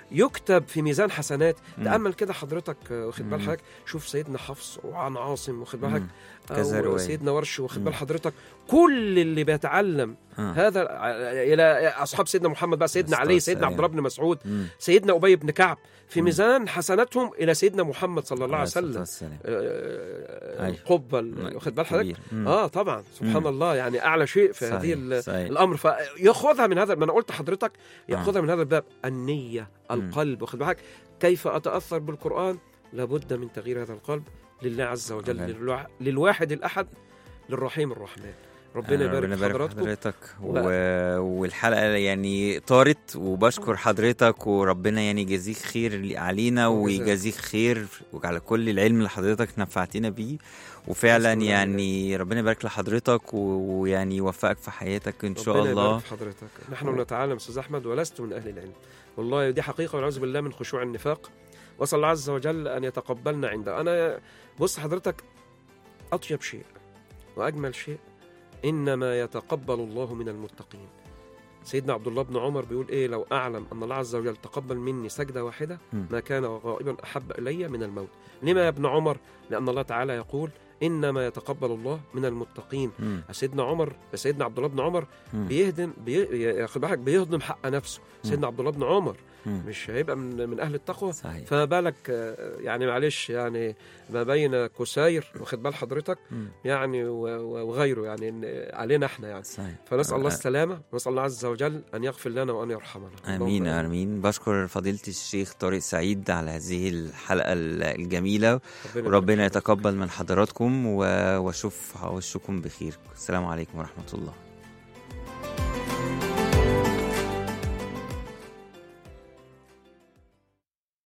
S3: يكتب في ميزان حسنات
S2: مم.
S3: تامل كده حضرتك آه، واخد بال
S2: مم.
S3: حضرتك شوف سيدنا حفص وعن عاصم واخد بالك
S2: مم. كذا
S3: أو
S2: رواية.
S3: سيدنا ورش واخد
S2: مم.
S3: بال حضرتك كل اللي بيتعلم
S2: آه.
S3: هذا الى اصحاب سيدنا محمد بقى سيدنا
S2: الصلاة
S3: علي سيدنا
S2: والسلام.
S3: عبد الله بن مسعود
S2: مم.
S3: سيدنا ابي بن كعب في
S2: مم.
S3: ميزان حسناتهم الى سيدنا محمد صلى الله عليه
S2: الصلاة
S3: وسلم
S2: والسلام.
S3: آه،
S2: أيوة.
S3: القبه ال- واخد بال حضرتك
S2: كبير. مم.
S3: اه طبعا سبحان
S2: مم.
S3: الله يعني اعلى شيء في
S2: صحيح،
S3: هذه ال-
S2: صحيح.
S3: الامر فياخذها من هذا ما انا قلت حضرتك ياخذها من هذا الباب النيه القلب واخد بالك كيف اتاثر بالقران لابد من تغيير هذا القلب لله عز وجل
S2: أمان.
S3: للوع- للواحد الاحد للرحيم الرحمن ربنا يبارك
S2: ربنا
S3: في
S2: يبارك في
S3: حضراتكم
S2: حضرتك و...
S3: وبقى-
S2: والحلقه يعني طارت وبشكر حضرتك وربنا يعني يجازيك خير علينا
S3: وجزاك.
S2: ويجازيك خير وعلى كل العلم اللي حضرتك نفعتنا بيه وفعلا
S3: بسم الله
S2: يعني ربنا يبارك لحضرتك و- ويعني يوفقك في حياتك ان شاء
S3: ربنا
S2: الله
S3: يبارك في حضرتك نحن نتعلم استاذ احمد ولست من اهل العلم والله دي حقيقه والعياذ بالله من خشوع النفاق واسال الله عز وجل ان يتقبلنا عنده انا بص حضرتك اطيب شيء واجمل شيء انما يتقبل الله من المتقين سيدنا عبد الله بن عمر بيقول ايه لو اعلم ان الله عز وجل تقبل مني سجده واحده
S2: مم.
S3: ما كان غائبا احب الي من الموت لما يا ابن عمر لان الله تعالى يقول انما يتقبل الله من المتقين
S2: مم.
S3: سيدنا عمر سيدنا عبد الله بن عمر
S2: مم.
S3: بيهدم بي... ياخد بالك بيهضم حق نفسه سيدنا عبد الله بن عمر
S2: مم.
S3: مش هيبقى من, من اهل التقوى
S2: صحيح
S3: فما بالك آه، يعني معلش يعني ما بين كساير واخد بال حضرتك
S2: مم.
S3: يعني و- و- وغيره يعني إن علينا احنا يعني
S2: صحيح
S3: فنسال الله
S2: آه.
S3: السلامه ونسال الله عز وجل ان يغفر لنا وان يرحمنا
S2: امين
S3: اللهم
S2: امين بشكر فضيله الشيخ طارق سعيد على هذه الحلقه الجميله
S3: ربنا
S2: وربنا
S3: يبارك فيك.
S2: يتقبل من حضراتكم و- واشوف وشكم بخير السلام عليكم ورحمه الله